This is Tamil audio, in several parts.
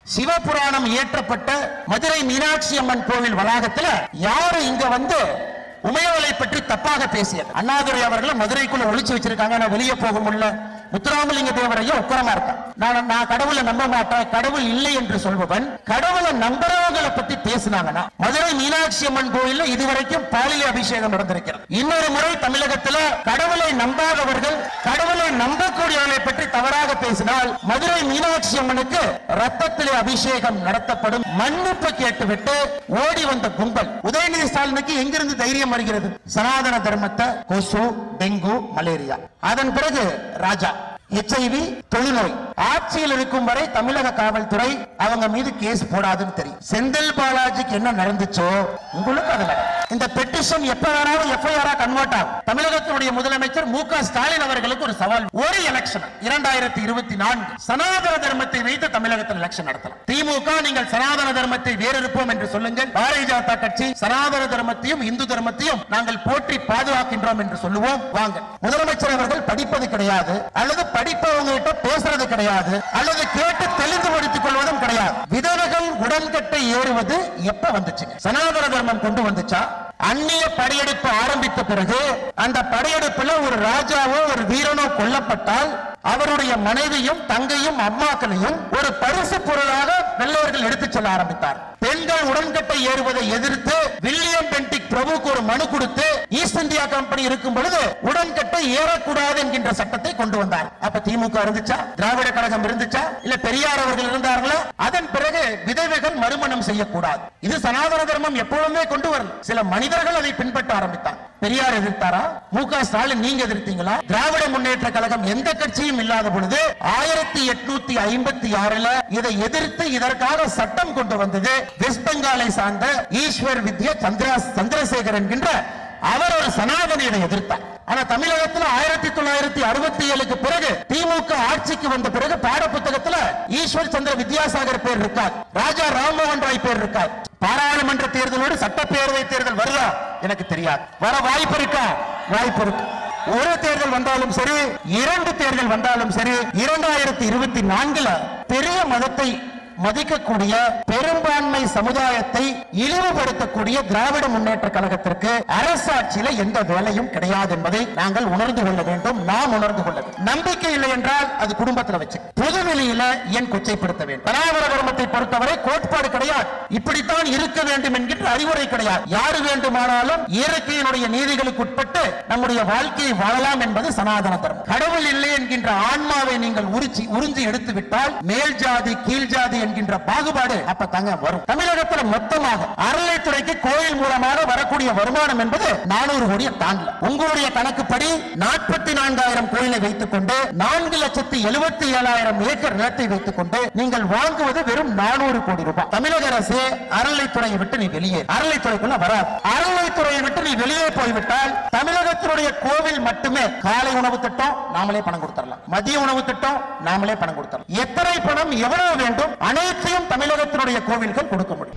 சிவபுராணம் இயற்றப்பட்ட மதுரை மீனாட்சி அம்மன் கோவில் வளாகத்துல யாரு இங்க வந்து உமையவளை பற்றி தப்பாக பேசியது அண்ணாதுரை அவர்களை மதுரைக்குள்ள ஒளிச்சு வச்சிருக்காங்க நான் வெளியே போக முடியல முத்துராமலிங்க தேவரையும் உக்கரமா இருக்கான் நான் நான் கடவுளை நம்ப மாட்டேன் கடவுள் இல்லை என்று சொல்பவன் கடவுளை நம்புறவங்களை பத்தி பேசினாங்கன்னா மதுரை மீனாட்சி அம்மன் கோயில்ல இதுவரைக்கும் பாலியல் அபிஷேகம் நடந்திருக்கிறது இன்னொரு முறை தமிழகத்துல கடவுளை நம்பாதவர்கள் கடவுளை நம்பக்கூடியவர்களை பற்றி தவறாக பேசினால் மதுரை மீனாட்சி அம்மனுக்கு ரத்தத்திலே அபிஷேகம் நடத்தப்படும் மன்னிப்பு கேட்டுவிட்டு ஓடி வந்த கும்பல் உதயநிதி ஸ்டாலினுக்கு எங்கிருந்து தைரியம் வருகிறது சனாதன தர்மத்தை கொசு டெங்கு மலேரியா அதன் பிறகு ராஜா எச்ஐவி தொழுநோய் ஆட்சியில் இருக்கும் வரை தமிழக காவல்துறை அவங்க மீது கேஸ் போடாதுன்னு தெரியும் செந்தில் பாலாஜிக்கு என்ன நடந்துச்சோ உங்களுக்கு அது நடக்கும். இந்த பெட்டிஷன் எப்ப வேணாலும் எஃப்ஐஆர் கன்வெர்ட் ஆகும் தமிழகத்தினுடைய முதலமைச்சர் மு க ஸ்டாலின் அவர்களுக்கு ஒரு சவால் ஒரு எலெக்ஷன் இரண்டாயிரத்தி இருபத்தி நான்கு சனாதன தர்மத்தை வைத்து தமிழகத்தில் எலெக்ஷன் நடத்தலாம் திமுக நீங்கள் சனாதன தர்மத்தை வேறெடுப்போம் என்று சொல்லுங்கள் பாரதிய ஜனதா கட்சி சனாதன தர்மத்தையும் இந்து தர்மத்தையும் நாங்கள் போற்றி பாதுகாக்கின்றோம் என்று சொல்லுவோம் வாங்க முதலமைச்சர் அவர்கள் படிப்பது கிடையாது அல்லது படிப்பவங்க கிட்ட பேசுறது கிடையாது அல்லது கேட்டு தெளிந்து படுத்திக் கொள்வதும் கிடையாது விதவைகள் உடன்கட்டை ஏறுவது எப்ப வந்துச்சுங்க சனாதன தர்மம் கொண்டு வந்துச்சா அந்நிய படையெடுப்பு ஆரம்பித்த பிறகு அந்த படையெடுப்புல ஒரு ராஜாவோ ஒரு வீரனோ கொல்லப்பட்டால் அவருடைய மனைவியும் தங்கையும் அம்மாக்களையும் ஒரு பரிசு பொருளாக வெள்ளையர்கள் எடுத்துச் செல்ல ஆரம்பித்தார் பெண்கள் உடன்கட்டை ஏறுவதை எதிர்த்து வில்லியம் பென்டிக் பிரபுக்கு ஒரு மனு கொடுத்து ஈஸ்ட் இந்தியா கம்பெனி இருக்கும் பொழுது உடன்கட்டை ஏறக்கூடாது என்கின்ற சட்டத்தை கொண்டு வந்தார் அப்ப திமுக இருந்துச்சா திராவிட கழகம் இருந்துச்சா இல்ல பெரியார் அவர்கள் இருந்தார்களா அதன் பிறகு விதவைகள் மறுமணம் செய்யக்கூடாது இது சனாதன தர்மம் எப்பொழுதுமே கொண்டு வரல சில மனிதர்கள் அதை பின்பற்ற ஆரம்பித்தார் பெரியார் எதிர்த்தாரா மு க ஸ்டாலின் நீங்க எதிர்த்தீங்களா திராவிட முன்னேற்ற கழகம் எந்த கட்சியும் இல்லாத பொழுது ஆயிரத்தி எட்நூத்தி ஐம்பத்தி ஆறுல இதை எதிர்த்து இதற்காக சட்டம் கொண்டு வந்தது வெஸ்ட் பெங்காலை சார்ந்த ஈஸ்வர் வித்யா சந்திரா சந்திரசேகர் என்கின்ற அவர் ஒரு சனாதனை இதை எதிர்த்தார் ஆனா தமிழகத்துல ஆயிரத்தி தொள்ளாயிரத்தி அறுபத்தி ஏழுக்கு பிறகு திமுக ஆட்சிக்கு வந்த பிறகு பாட புத்தகத்துல ஈஸ்வர் சந்திர வித்யாசாகர் பேர் இருக்கார் ராஜா ராம்மோகன் ராய் பேர் இருக்கார் பாராளுமன்ற தேர்தலோடு சட்டப்பேரவை தேர்தல் வருதா எனக்கு தெரியாது வர வாய்ப்பு இருக்கா வாய்ப்பு இருக்கு ஒரு தேர்தல் வந்தாலும் சரி இரண்டு தேர்தல் வந்தாலும் சரி இரண்டாயிரத்தி இருபத்தி நான்குல பெரிய மதத்தை மதிக்கக்கூடிய பெரும்பான்மை சமுதாயத்தை இழிவுபடுத்தக்கூடிய திராவிட முன்னேற்ற கழகத்திற்கு அரசாட்சியில எந்த வேலையும் கிடையாது என்பதை நாங்கள் உணர்ந்து கொள்ள வேண்டும் நாம் உணர்ந்து கொள்ள வேண்டும் நம்பிக்கை இல்லை என்றால் அது குடும்பத்தில் வச்சு பொதுவெளியில ஏன் கொச்சைப்படுத்த வேண்டும் பராமர தர்மத்தை பொறுத்தவரை கோட்பாடு கிடையாது இப்படித்தான் இருக்க வேண்டும் என்கின்ற அறிவுரை கிடையாது யாரு வேண்டுமானாலும் இயற்கையினுடைய நீதிகளுக்கு உட்பட்டு நம்முடைய வாழ்க்கையை வாழலாம் என்பது சனாதன தர்மம் கடவுள் இல்லை என்கின்ற ஆன்மாவை நீங்கள் உரிச்சி உறிஞ்சி எடுத்து விட்டால் மேல் ஜாதி கீழ் ஜாதி என்கின்ற பாகுபாடு அப்ப தாங்க வரும் தமிழகத்தில் மொத்தமாக அறநிலைத்துறைக்கு கோயில் மூலமாக வரக்கூடிய வருமானம் என்பது நானூறு கோடியை தாண்டல உங்களுடைய கணக்குப்படி நாற்பத்தி நான்காயிரம் கோயிலை வைத்துக் கொண்டு நான்கு லட்சத்தி எழுபத்தி ஏழாயிரம் ஏக்கர் நிலத்தை வைத்துக் கொண்டு நீங்கள் வாங்குவது வெறும் நானூறு கோடி ரூபாய் தமிழக அரசு அறநிலைத்துறையை விட்டு நீ வெளியே அறநிலைத்துறைக்குள்ள வராது அறநிலைத்துறையை விட்டு நீ வெளியே போய்விட்டால் தமிழகத்தினுடைய கோவில் மட்டுமே காலை உணவு திட்டம் நாமளே பணம் கொடுத்துடலாம் மதிய உணவு திட்டம் நாமளே பணம் கொடுத்துடலாம் எத்தனை பணம் எவ்வளவு வேண்டும் அனைத்தையும் தமிழகத்தினுடைய கோவில்கள் கொடுக்க முடியும்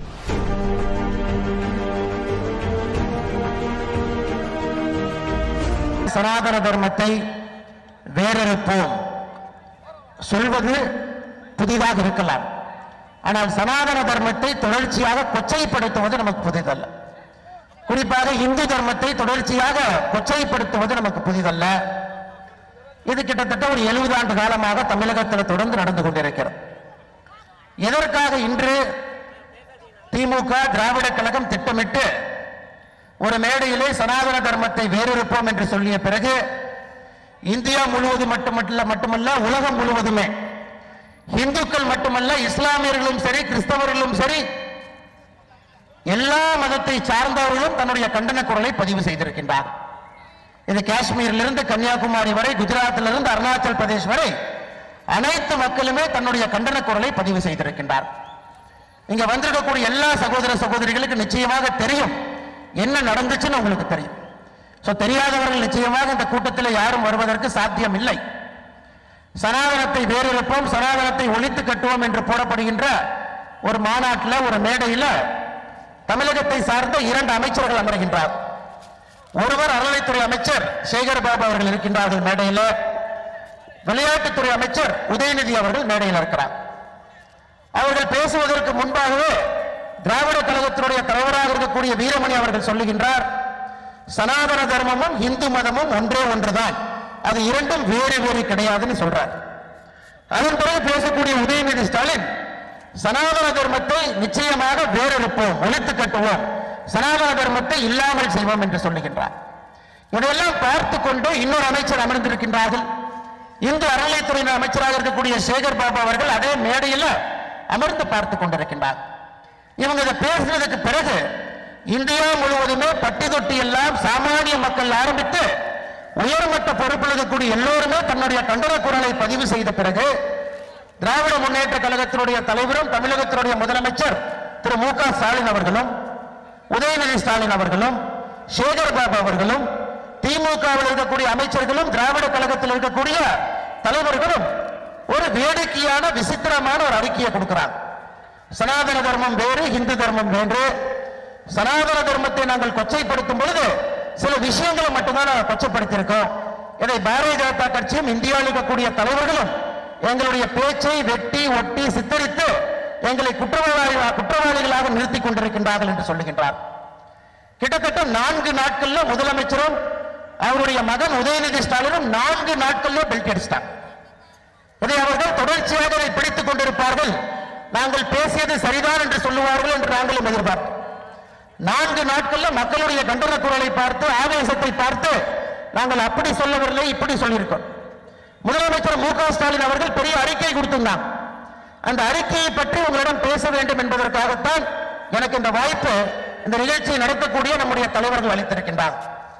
சனாதன தர்மத்தை வேறறுப்போம் சொல்வது புதிதாக இருக்கலாம் ஆனால் சனாதன தர்மத்தை தொடர்ச்சியாக கொச்சைப்படுத்துவது நமக்கு புதிதல்ல குறிப்பாக இந்து தர்மத்தை தொடர்ச்சியாக கொச்சைப்படுத்துவது நமக்கு புதிதல்ல இது கிட்டத்தட்ட ஒரு எழுபது ஆண்டு காலமாக தமிழகத்தில் தொடர்ந்து நடந்து கொண்டிருக்கிறது எதற்காக இன்று திமுக திராவிட கழகம் திட்டமிட்டு ஒரு மேடையிலே சனாதன தர்மத்தை வேறொருப்போம் என்று சொல்லிய பிறகு இந்தியா முழுவதும் மட்டுமல்ல மட்டுமல்ல உலகம் முழுவதுமே இந்துக்கள் மட்டுமல்ல இஸ்லாமியர்களும் சரி கிறிஸ்தவர்களும் சரி எல்லா மதத்தை சார்ந்தவர்களும் தன்னுடைய கண்டன குரலை பதிவு செய்திருக்கின்றார் இது காஷ்மீரிலிருந்து கன்னியாகுமரி வரை குஜராத்திலிருந்து அருணாச்சல் பிரதேஷ் வரை அனைத்து மக்களுமே தன்னுடைய கண்டன குரலை பதிவு செய்திருக்கின்றார் இங்க வந்திருக்கக்கூடிய எல்லா சகோதர சகோதரிகளுக்கு நிச்சயமாக தெரியும் என்ன நடந்துச்சுன்னு உங்களுக்கு தெரியும் சோ தெரியாதவர்கள் நிச்சயமாக இந்த கூட்டத்தில் யாரும் வருவதற்கு சாத்தியம் இல்லை சனாதனத்தை வேறெடுப்போம் சனாதனத்தை ஒழித்து கட்டுவோம் என்று போடப்படுகின்ற ஒரு மாநாட்டில் ஒரு மேடையில் தமிழகத்தை சார்ந்த இரண்டு அமைச்சர்கள் அமர்கின்றார் ஒருவர் அறநிலைத்துறை அமைச்சர் சேகர் பாபு அவர்கள் இருக்கின்றார்கள் மேடையில் விளையாட்டுத்துறை அமைச்சர் உதயநிதி அவர்கள் மேடையில் இருக்கிறார் அவர்கள் பேச பேசுவதற்கு முன்பாகவே திராவிட கழகத்தினுடைய தலைவராக இருக்கக்கூடிய வீரமணி அவர்கள் சொல்லுகின்றார் சனாதன தர்மமும் இந்து மதமும் ஒன்றே ஒன்றுதான் அது இரண்டும் வேறு வேறு கிடையாதுன்னு சொல்றார் அதன் பிறகு பேசக்கூடிய உதயநிதி ஸ்டாலின் சனாதன தர்மத்தை நிச்சயமாக வேறெடுப்போம் ஒழித்து கட்டுவோம் சனாதன தர்மத்தை இல்லாமல் செய்வோம் என்று சொல்லுகின்றார் இதையெல்லாம் பார்த்து கொண்டு இன்னொரு அமைச்சர் அமர்ந்திருக்கின்றார்கள் இந்து அறநிலைத்துறையின் அமைச்சராக இருக்கக்கூடிய சேகர் பாபு அவர்கள் அதே மேடையில் அமர்ந்து பார்த்து கொண்டிருக்கின்றார் இவங்க இதை பேசுனதுக்கு பிறகு இந்தியா முழுவதுமே பட்டி தொட்டி எல்லாம் சாமானிய மக்கள் ஆரம்பித்து உயர்மட்ட பொறுப்பில் இருக்கக்கூடிய எல்லோருமே தன்னுடைய கண்டன குரலை பதிவு செய்த பிறகு திராவிட முன்னேற்ற கழகத்தினுடைய தலைவரும் தமிழகத்தினுடைய முதலமைச்சர் திரு மு க ஸ்டாலின் அவர்களும் உதயநிதி ஸ்டாலின் அவர்களும் சேகர் பாபு அவர்களும் திமுகவில் இருக்கக்கூடிய அமைச்சர்களும் திராவிட கழகத்தில் இருக்கக்கூடிய தலைவர்களும் ஒரு வேடிக்கையான விசித்திரமான ஒரு அறிக்கையை கொடுக்கிறாங்க சனாதன தர்மம் வேறு இந்து தர்மம் வேறு சனாதன தர்மத்தை நாங்கள் கொச்சைப்படுத்தும் பொழுது சில விஷயங்களை மட்டும்தான் நாங்கள் கொச்சைப்படுத்தியிருக்கோம் இதை பாரதிய ஜனதா கட்சியும் இந்தியாவில் இருக்கக்கூடிய தலைவர்களும் எங்களுடைய பேச்சை வெட்டி ஒட்டி சித்தரித்து எங்களை குற்றவாளி குற்றவாளிகளாக நிறுத்திக் கொண்டிருக்கின்றார்கள் என்று சொல்லுகின்றார் கிட்டத்தட்ட நான்கு நாட்கள்ல முதலமைச்சரும் அவருடைய மகன் உதயநிதி ஸ்டாலினும் நான்கு நாட்கள்ல பெல்ட் அடிச்சிட்டாங்க இதை அவர்கள் தொடர்ச்சியாக இதை பிடித்துக் கொண்டிருப்பார்கள் நாங்கள் பேசியது சரிதான் என்று சொல்லுவார்கள் என்று நாங்களும் எதிர்பார்த்தோம் நான்கு நாட்கள்ல மக்களுடைய கண்டன குரலை பார்த்து ஆவேசத்தை பார்த்து நாங்கள் அப்படி சொல்லவில்லை இப்படி சொல்லியிருக்கோம் முதலமைச்சர் மு க ஸ்டாலின் அவர்கள் பெரிய அறிக்கை கொடுத்திருந்தாங்க அந்த அறிக்கையை பற்றி உங்களிடம் பேச வேண்டும் என்பதற்காகத்தான் எனக்கு இந்த வாய்ப்பு இந்த நிகழ்ச்சியை நடத்தக்கூடிய நம்முடைய தலைவர்கள் அளித்திருக்கின்றார்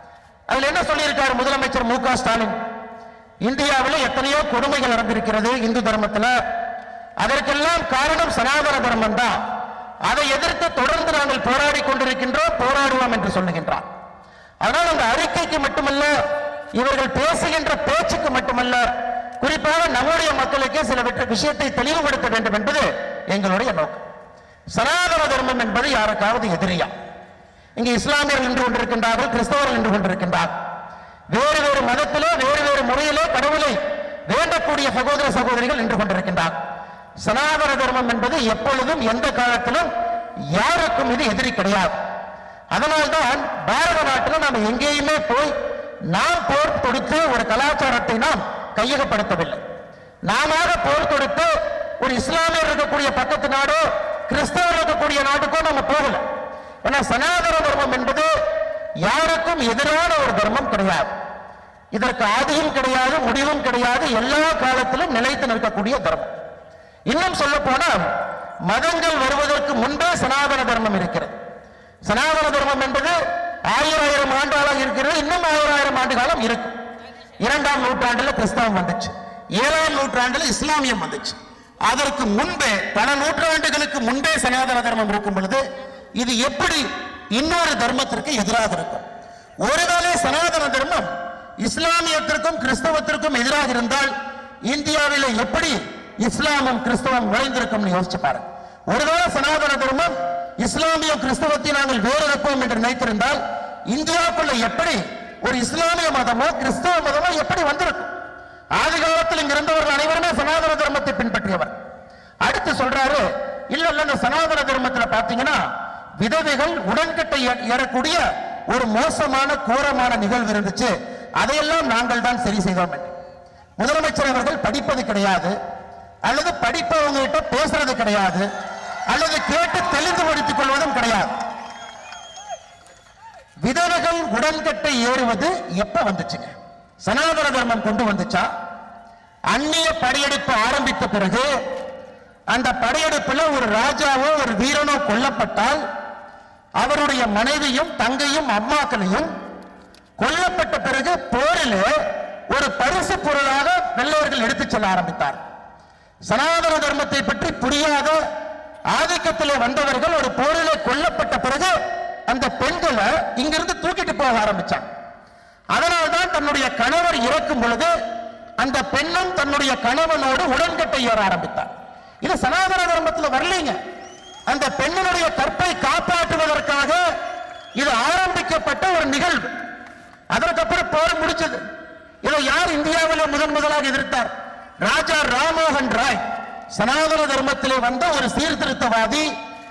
அதுல என்ன சொல்லியிருக்காரு முதலமைச்சர் மு க ஸ்டாலின் இந்தியாவில் எத்தனையோ கொடுமைகள் நடந்திருக்கிறது இந்து தர்மத்துல அதற்கெல்லாம் காரணம் சனாதன தர்மம் தான் அதை எதிர்த்து தொடர்ந்து நாங்கள் போராடி கொண்டிருக்கின்றோம் போராடுவோம் என்று சொல்லுகின்றார் ஆனால் அந்த அறிக்கைக்கு மட்டுமல்ல இவர்கள் பேசுகின்ற பேச்சுக்கு மட்டுமல்ல குறிப்பாக நம்முடைய மக்களுக்கு சில வெற்ற- விஷயத்தை தெளிவுபடுத்த வேண்டும் என்பது எங்களுடைய நோக்கம் சனாதன தர்மம் என்பது யாருக்காவது எதிரியா இங்கு இஸ்லாமியர்கள் நின்று கொண்டிருக்கின்றார்கள் கிறிஸ்தவர்கள் நின்று கொண்டிருக்கின்றார்கள் வேறு வேறு மதத்திலே வேறு வேறு முறையிலே கடவுளை வேண்டக்கூடிய சகோதர சகோதரிகள் நின்று கொண்டிருக்கின்றார்கள் சனாதன தர்மம் என்பது எப்பொழுதும் எந்த காலத்திலும் யாருக்கும் இது எதிரி கிடையாது அதனால்தான் பாரத நாட்டில் நாம் எங்கேயுமே போய் நாம் போர் தொடுத்து ஒரு கலாச்சாரத்தை நாம் கையகப்படுத்தவில்லை நாம போர் தொடுத்து ஒரு இஸ்லாமியர் இருக்கக்கூடிய பக்கத்து நாடோ கிறிஸ்தவர் இருக்கக்கூடிய நாட்டுக்கோ நம்ம போகல ஏன்னா சனாதன தர்மம் என்பது யாருக்கும் எதிரான ஒரு தர்மம் கிடையாது இதற்கு ஆதியும் கிடையாது முடிவும் கிடையாது எல்லா காலத்திலும் நிலைத்து நிற்கக்கூடிய தர்மம் இன்னும் சொல்ல போனால் மதங்கள் வருவதற்கு முன்பே சனாதன தர்மம் இருக்கிறது சனாதன தர்மம் என்பது ஆயிரம் ஆயிரம் ஆண்டாளாக இருக்கிறது இன்னும் ஆயிரம் ஆயிரம் ஆண்டு காலம் இருக்கு இரண்டாம் நூற்றாண்டுல கிறிஸ்தவம் வந்துச்சு ஏழாம் நூற்றாண்டுல இஸ்லாமியம் வந்துச்சு அதற்கு முன்பே பல நூற்றாண்டுகளுக்கு முன்பே சனாதன தர்மம் இருக்கும் பொழுது இது எப்படி இன்னொரு தர்மத்திற்கு எதிராக இருக்கும் ஒருவேளை சனாதன தர்மம் இஸ்லாமியத்திற்கும் கிறிஸ்தவத்திற்கும் எதிராக இருந்தால் இந்தியாவில் எப்படி இஸ்லாமும் கிறிஸ்தவம் நுழைந்திருக்கும்னு யோசிச்சு பாருங்க ஒருவேளை சனாதன தர்மம் இஸ்லாமிய கிறிஸ்தவத்தை நாங்கள் வேறு வைப்போம் என்று நினைத்திருந்தால் இந்தியாவுக்குள்ள எப்படி ஒரு இஸ்லாமிய மதமோ கிறிஸ்தவ மதமோ எப்படி வந்திருக்கும் ஆதி காலத்தில் இங்க இருந்தவர்கள் அனைவருமே சனாதன தர்மத்தை பின்பற்றியவர் அடுத்து சொல்றாரு இல்ல இல்ல இந்த சனாதன தர்மத்துல பாத்தீங்கன்னா விதவைகள் உடன்கட்டை ஏ- ஏறக்கூடிய ஒரு மோசமான கோரமான நிகழ்வு இருந்துச்சு அதையெல்லாம் நாங்கள் தான் சரி செய்தோம் என்று. முதலமைச்சர் அவர்கள் படிப்பது கிடையாது அல்லது படிப்பவங்க கிட்ட பேசுறது கிடையாது அல்லது கேட்டு தெளிந்துபடுத்திக் கொள்வதும் கிடையாது விதவைகள் உடன்கட்டை ஏறுவது எப்ப வந்துச்சுங்க சனாதன தர்மம் கொண்டு வந்துச்சா அந்நிய படையெடுப்பு ஆரம்பித்த பிறகு அந்த படையெடுப்புல ஒரு ராஜாவோ ஒரு வீரனோ கொல்லப்பட்டால் அவருடைய மனைவியும் தங்கையும் அம்மாக்களையும் கொல்லப்பட்ட பிறகு போரில் ஒரு பரிசு பொருளாக வெள்ளையர்கள் எடுத்துச் செல்ல ஆரம்பித்தார் சனாதன தர்மத்தை பற்றி புரியாத ஆதிக்கத்திலே வந்தவர்கள் ஒரு போரிலே கொல்லப்பட்ட பிறகு அந்த பெண்களை இங்கிருந்து தூக்கிட்டு போக ஆரம்பிச்சாங்க அதனால்தான் தன்னுடைய கணவர் இறக்கும் பொழுது அந்த பெண்ணும் தன்னுடைய கணவனோடு உடன்கட்டை ஏற ஆரம்பித்தார் இது சனாதன தர்மத்தில் வரலைங்க அந்த பெண்ணினுடைய கற்பை காப்பாற்றுவதற்காக இது ஆரம்பிக்கப்பட்ட ஒரு நிகழ்வு அதற்கப்புறம் போர் முடிச்சது இதை யார் இந்தியாவில் முதன் முதலாக எதிர்த்தார் ராஜா ராமோகன் ராய் சனாதன தர்மத்திலே வந்த ஒரு சீர்திருத்தவாதி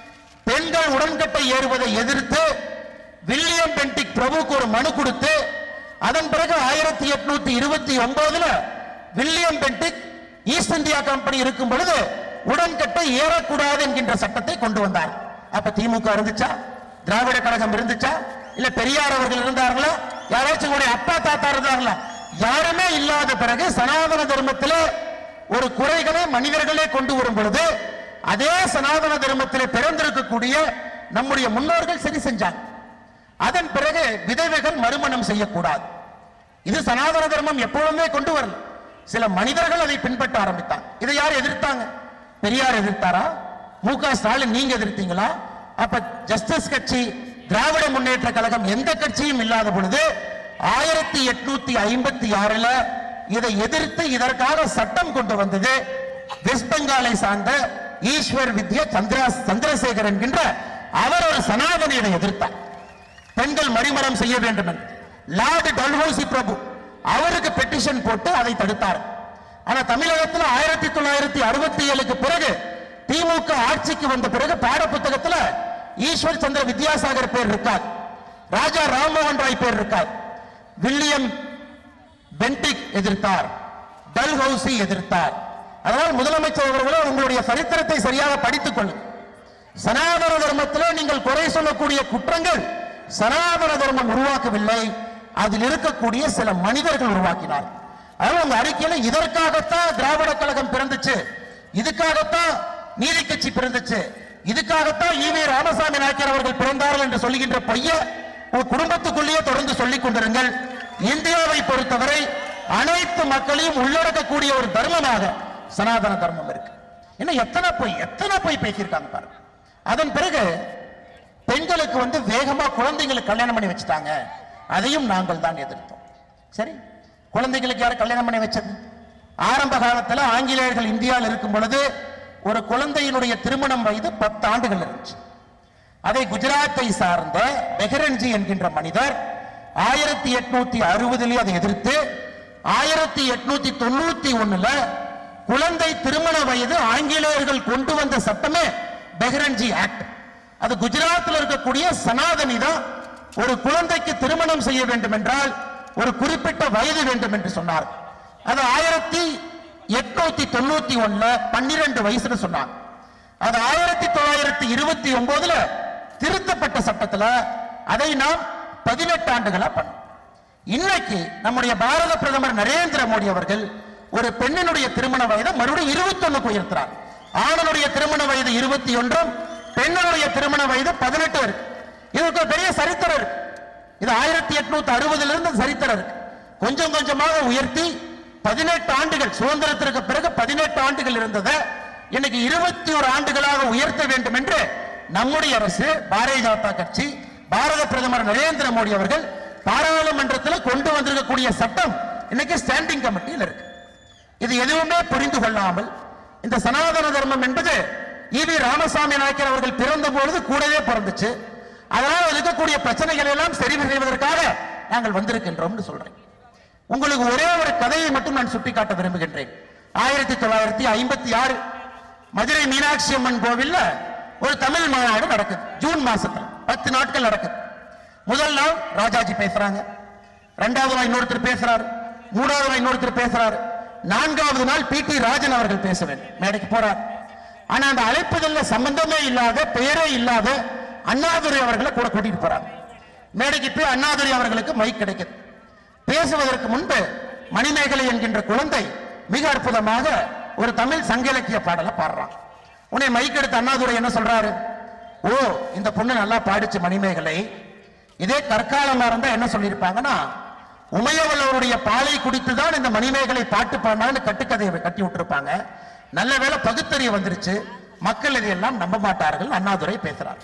பெண்கள் உடன்கட்டை ஏறுவதை எதிர்த்து வில்லியம் பென்டிக் பிரபுக்கு ஒரு மனு கொடுத்து அதன் பிறகு ஆயிரத்தி எட்நூத்தி இருபத்தி ஒன்பதுல William Bentinck East India Company இருக்கும் பொழுது உடன்கட்டை ஏறக்கூடாது என்கின்ற சட்டத்தை கொண்டு வந்தார் அப்ப திமுக இருந்துச்சா திராவிட கழகம் இருந்துச்சா இல்ல பெரியார் அவர்கள் இருந்தார்களா யாராச்சும் உங்களுடைய அப்பா தாத்தா இருந்தார்களா யாருமே இல்லாத பிறகு சனாதன தர்மத்திலே ஒரு குறைகளை மனிதர்களே கொண்டு வரும் பொழுது அதே சனாதன தர்மத்திலே பிறந்திருக்கக்கூடிய நம்முடைய முன்னோர்கள் சரி செஞ்சாங்க அதன் பிறகு விதவைகள் மறுமணம் செய்யக்கூடாது இது சனாதன தர்மம் எப்பொழுதுமே கொண்டு வரல சில மனிதர்கள் அதை பின்பற்ற ஆரம்பித்தாங்க இதை யார் எதிர்த்தாங்க பெரியார் எதிர்த்தாரா மு க ஸ்டாலின் நீங்க எதிர்த்தீங்களா அப்ப ஜஸ்டிஸ் கட்சி திராவிட முன்னேற்ற கழகம் எந்த கட்சியும் இல்லாத பொழுது ஆயிரத்தி எட்நூத்தி ஐம்பத்தி ஆறுல இதை எதிர்த்து இதற்காக சட்டம் கொண்டு வந்தது வெஸ்ட் பெங்காலை சார்ந்த ஈஸ்வர் வித்யா சந்திரா சந்திரசேகர் என்கின்ற அவர் ஒரு சனாதனை இதை எதிர்த்தார் பெண்கள் மறுமணம் செய்ய வேண்டும் என்று லார்டு டல்ஹௌசி பிரபு அவருக்கு பெட்டிஷன் போட்டு அதை தடுத்தார் ஆனா தமிழகத்தில் ஆயிரத்தி தொள்ளாயிரத்தி அறுபத்தி ஏழுக்கு பிறகு திமுக ஆட்சிக்கு வந்த பிறகு பாட புத்தகத்துல ஈஸ்வர் சந்திர வித்யாசாகர் பேர் இருக்கார் ராஜா ராம்மோகன் ராய் பேர் இருக்கார் வில்லியம் பென்டிக் எதிர்த்தார் டல்ஹௌசி எதிர்த்தார் அதனால் முதலமைச்சர் அவர்களே உங்களுடைய சரித்திரத்தை சரியாக படித்துக் கொள்ளுங்கள் சனாதன தர்மத்திலே நீங்கள் குறை சொல்லக்கூடிய குற்றங்கள் சனாதன தர்மம் உருவாக்கவில்லை அதில் இருக்கக்கூடிய சில மனிதர்கள் உருவாக்கினார் அதனால உங்க அறிக்கையில இதற்காகத்தான் திராவிட கழகம் பிறந்துச்சு இதுக்காகத்தான் நீதி கட்சி பிறந்துச்சு இதுக்காகத்தான் ஈவே ராமசாமி நாயக்கர் அவர்கள் பிறந்தார்கள் என்று சொல்லுகின்ற பைய உங்க குடும்பத்துக்குள்ளேயே தொடர்ந்து சொல்லிக் கொண்டிருங்கள் இந்தியாவை பொறுத்தவரை அனைத்து மக்களையும் உள்ளடக்கக்கூடிய ஒரு தர்மமாக சனாதன தர்மம் இருக்கு இன்னும் எத்தனை போய் எத்தனை போய் பேசியிருக்காங்க பாருங்க அதன் பிறகு பெண்களுக்கு வந்து வேகமா குழந்தைங்களுக்கு கல்யாணம் பண்ணி வச்சுட்டாங்க அதையும் நாங்கள் தான் எதிர்த்தோம் சரி குழந்தைகளுக்கு யார் கல்யாணம் பண்ணி வச்சது ஆரம்ப காலத்துல ஆங்கிலேயர்கள் இந்தியாவில் இருக்கும் பொழுது ஒரு குழந்தையினுடைய திருமணம் வயது பத்து ஆண்டுகள் இருந்துச்சு அதை குஜராத்தை சார்ந்த பெஹரன்ஜி என்கின்ற மனிதர் ஆயிரத்தி எட்நூத்தி அறுபதுலயே அதை எதிர்த்து ஆயிரத்தி எட்நூத்தி தொண்ணூத்தி ஒண்ணுல குழந்தை திருமண வயது ஆங்கிலேயர்கள் கொண்டு வந்த சட்டமே பெஹரன்ஜி ஆக்ட் அது குஜராத்தில் இருக்கக்கூடிய சனாதனி தான் ஒரு குழந்தைக்கு திருமணம் செய்ய வேண்டும் என்றால் ஒரு குறிப்பிட்ட வயது வேண்டும் என்று சொன்னார் அது ஆயிரத்தி எட்நூத்தி தொண்ணூத்தி ஒண்ணுல பன்னிரண்டு வயசுன்னு சொன்னாங்க அது ஆயிரத்தி தொள்ளாயிரத்தி இருபத்தி ஒன்பதுல திருத்தப்பட்ட சட்டத்துல அதை நாம் பதினெட்டு ஆண்டுகளா பண்ணோம் இன்னைக்கு நம்முடைய பாரத பிரதமர் நரேந்திர மோடி அவர்கள் ஒரு பெண்ணினுடைய திருமண வயதை மறுபடியும் இருபத்தி உயர்த்துறார் ஆணனுடைய திருமண வயது இருபத்தி ஒன்றும் பெண்ணுடைய திருமண வயது பதினெட்டு இருக்கு இதுக்கு ஒரு பெரிய சரித்திரம் இருக்கு இது ஆயிரத்தி எட்நூத்தி அறுபதுல இருந்து சரித்திரம் இருக்கு கொஞ்சம் கொஞ்சமாக உயர்த்தி பதினெட்டு ஆண்டுகள் சுதந்திரத்திற்கு பிறகு பதினெட்டு ஆண்டுகள் இருந்ததை இன்னைக்கு இருபத்தி ஒரு ஆண்டுகளாக உயர்த்த வேண்டும் என்று நம்முடைய அரசு பாரதிய ஜனதா கட்சி பாரத பிரதமர் நரேந்திர மோடி அவர்கள் பாராளுமன்றத்தில் கொண்டு வந்திருக்கக்கூடிய சட்டம் இன்னைக்கு ஸ்டாண்டிங் கமிட்டியில் இருக்கு இது எதுவுமே புரிந்து கொள்ளாமல் இந்த சனாதன தர்மம் என்பது ஈவி ராமசாமி நாயக்கர் அவர்கள் பிறந்த பொழுது கூடவே பிறந்துச்சு அதனால் இருக்கக்கூடிய பிரச்சனைகள் எல்லாம் சரி செய்வதற்காக நாங்கள் வந்திருக்கின்றோம்னு சொல்றேன் உங்களுக்கு ஒரே ஒரு கதையை மட்டும் நான் சுட்டிக்காட்ட விரும்புகின்றேன் ஆயிரத்தி தொள்ளாயிரத்தி ஐம்பத்தி ஆறு மதுரை மீனாட்சி அம்மன் கோவில்ல ஒரு தமிழ் மாநாடு நடக்குது ஜூன் மாசத்துல பத்து நாட்கள் நடக்குது முதல் நாள் ராஜாஜி பேசுறாங்க இரண்டாவது நாள் இன்னொருத்தர் பேசுறாரு மூணாவது நாள் இன்னொருத்தர் பேசுறாரு நான்காவது நாள் பி டி ராஜன் அவர்கள் பேச வேண்டும் மேடைக்கு போறார் ஆனா அந்த அழைப்புதல்ல சம்பந்தமே இல்லாத பெயரே இல்லாத அண்ணாதுரை அவர்களை கூட கூட்டிட்டு போறாங்க மேடைக்கு போய் அண்ணாதுரை அவர்களுக்கு மைக் கிடைக்குது பேசுவதற்கு முன்பு மணிமேகலை என்கின்ற குழந்தை மிக அற்புதமாக ஒரு தமிழ் சங்க இலக்கிய பாடலை பாடுறான் உன்னை மைக் எடுத்த அண்ணாதுரை என்ன சொல்றாரு ஓ இந்த பொண்ணு நல்லா பாடிச்சு மணிமேகலை இதே கற்காலமா இருந்தா என்ன சொல்லியிருப்பாங்கன்னா உமையவளவருடைய பாலை குடித்து தான் இந்த மணிமேகலை பாட்டு பாடினான்னு கட்டுக்கதையை கட்டி விட்டுருப்பாங்க நல்ல வேளை பகுத்தறிவு வந்துருச்சு மக்கள் இதையெல்லாம் நம்ப மாட்டார்கள் அண்ணாதுரை பேசுறார்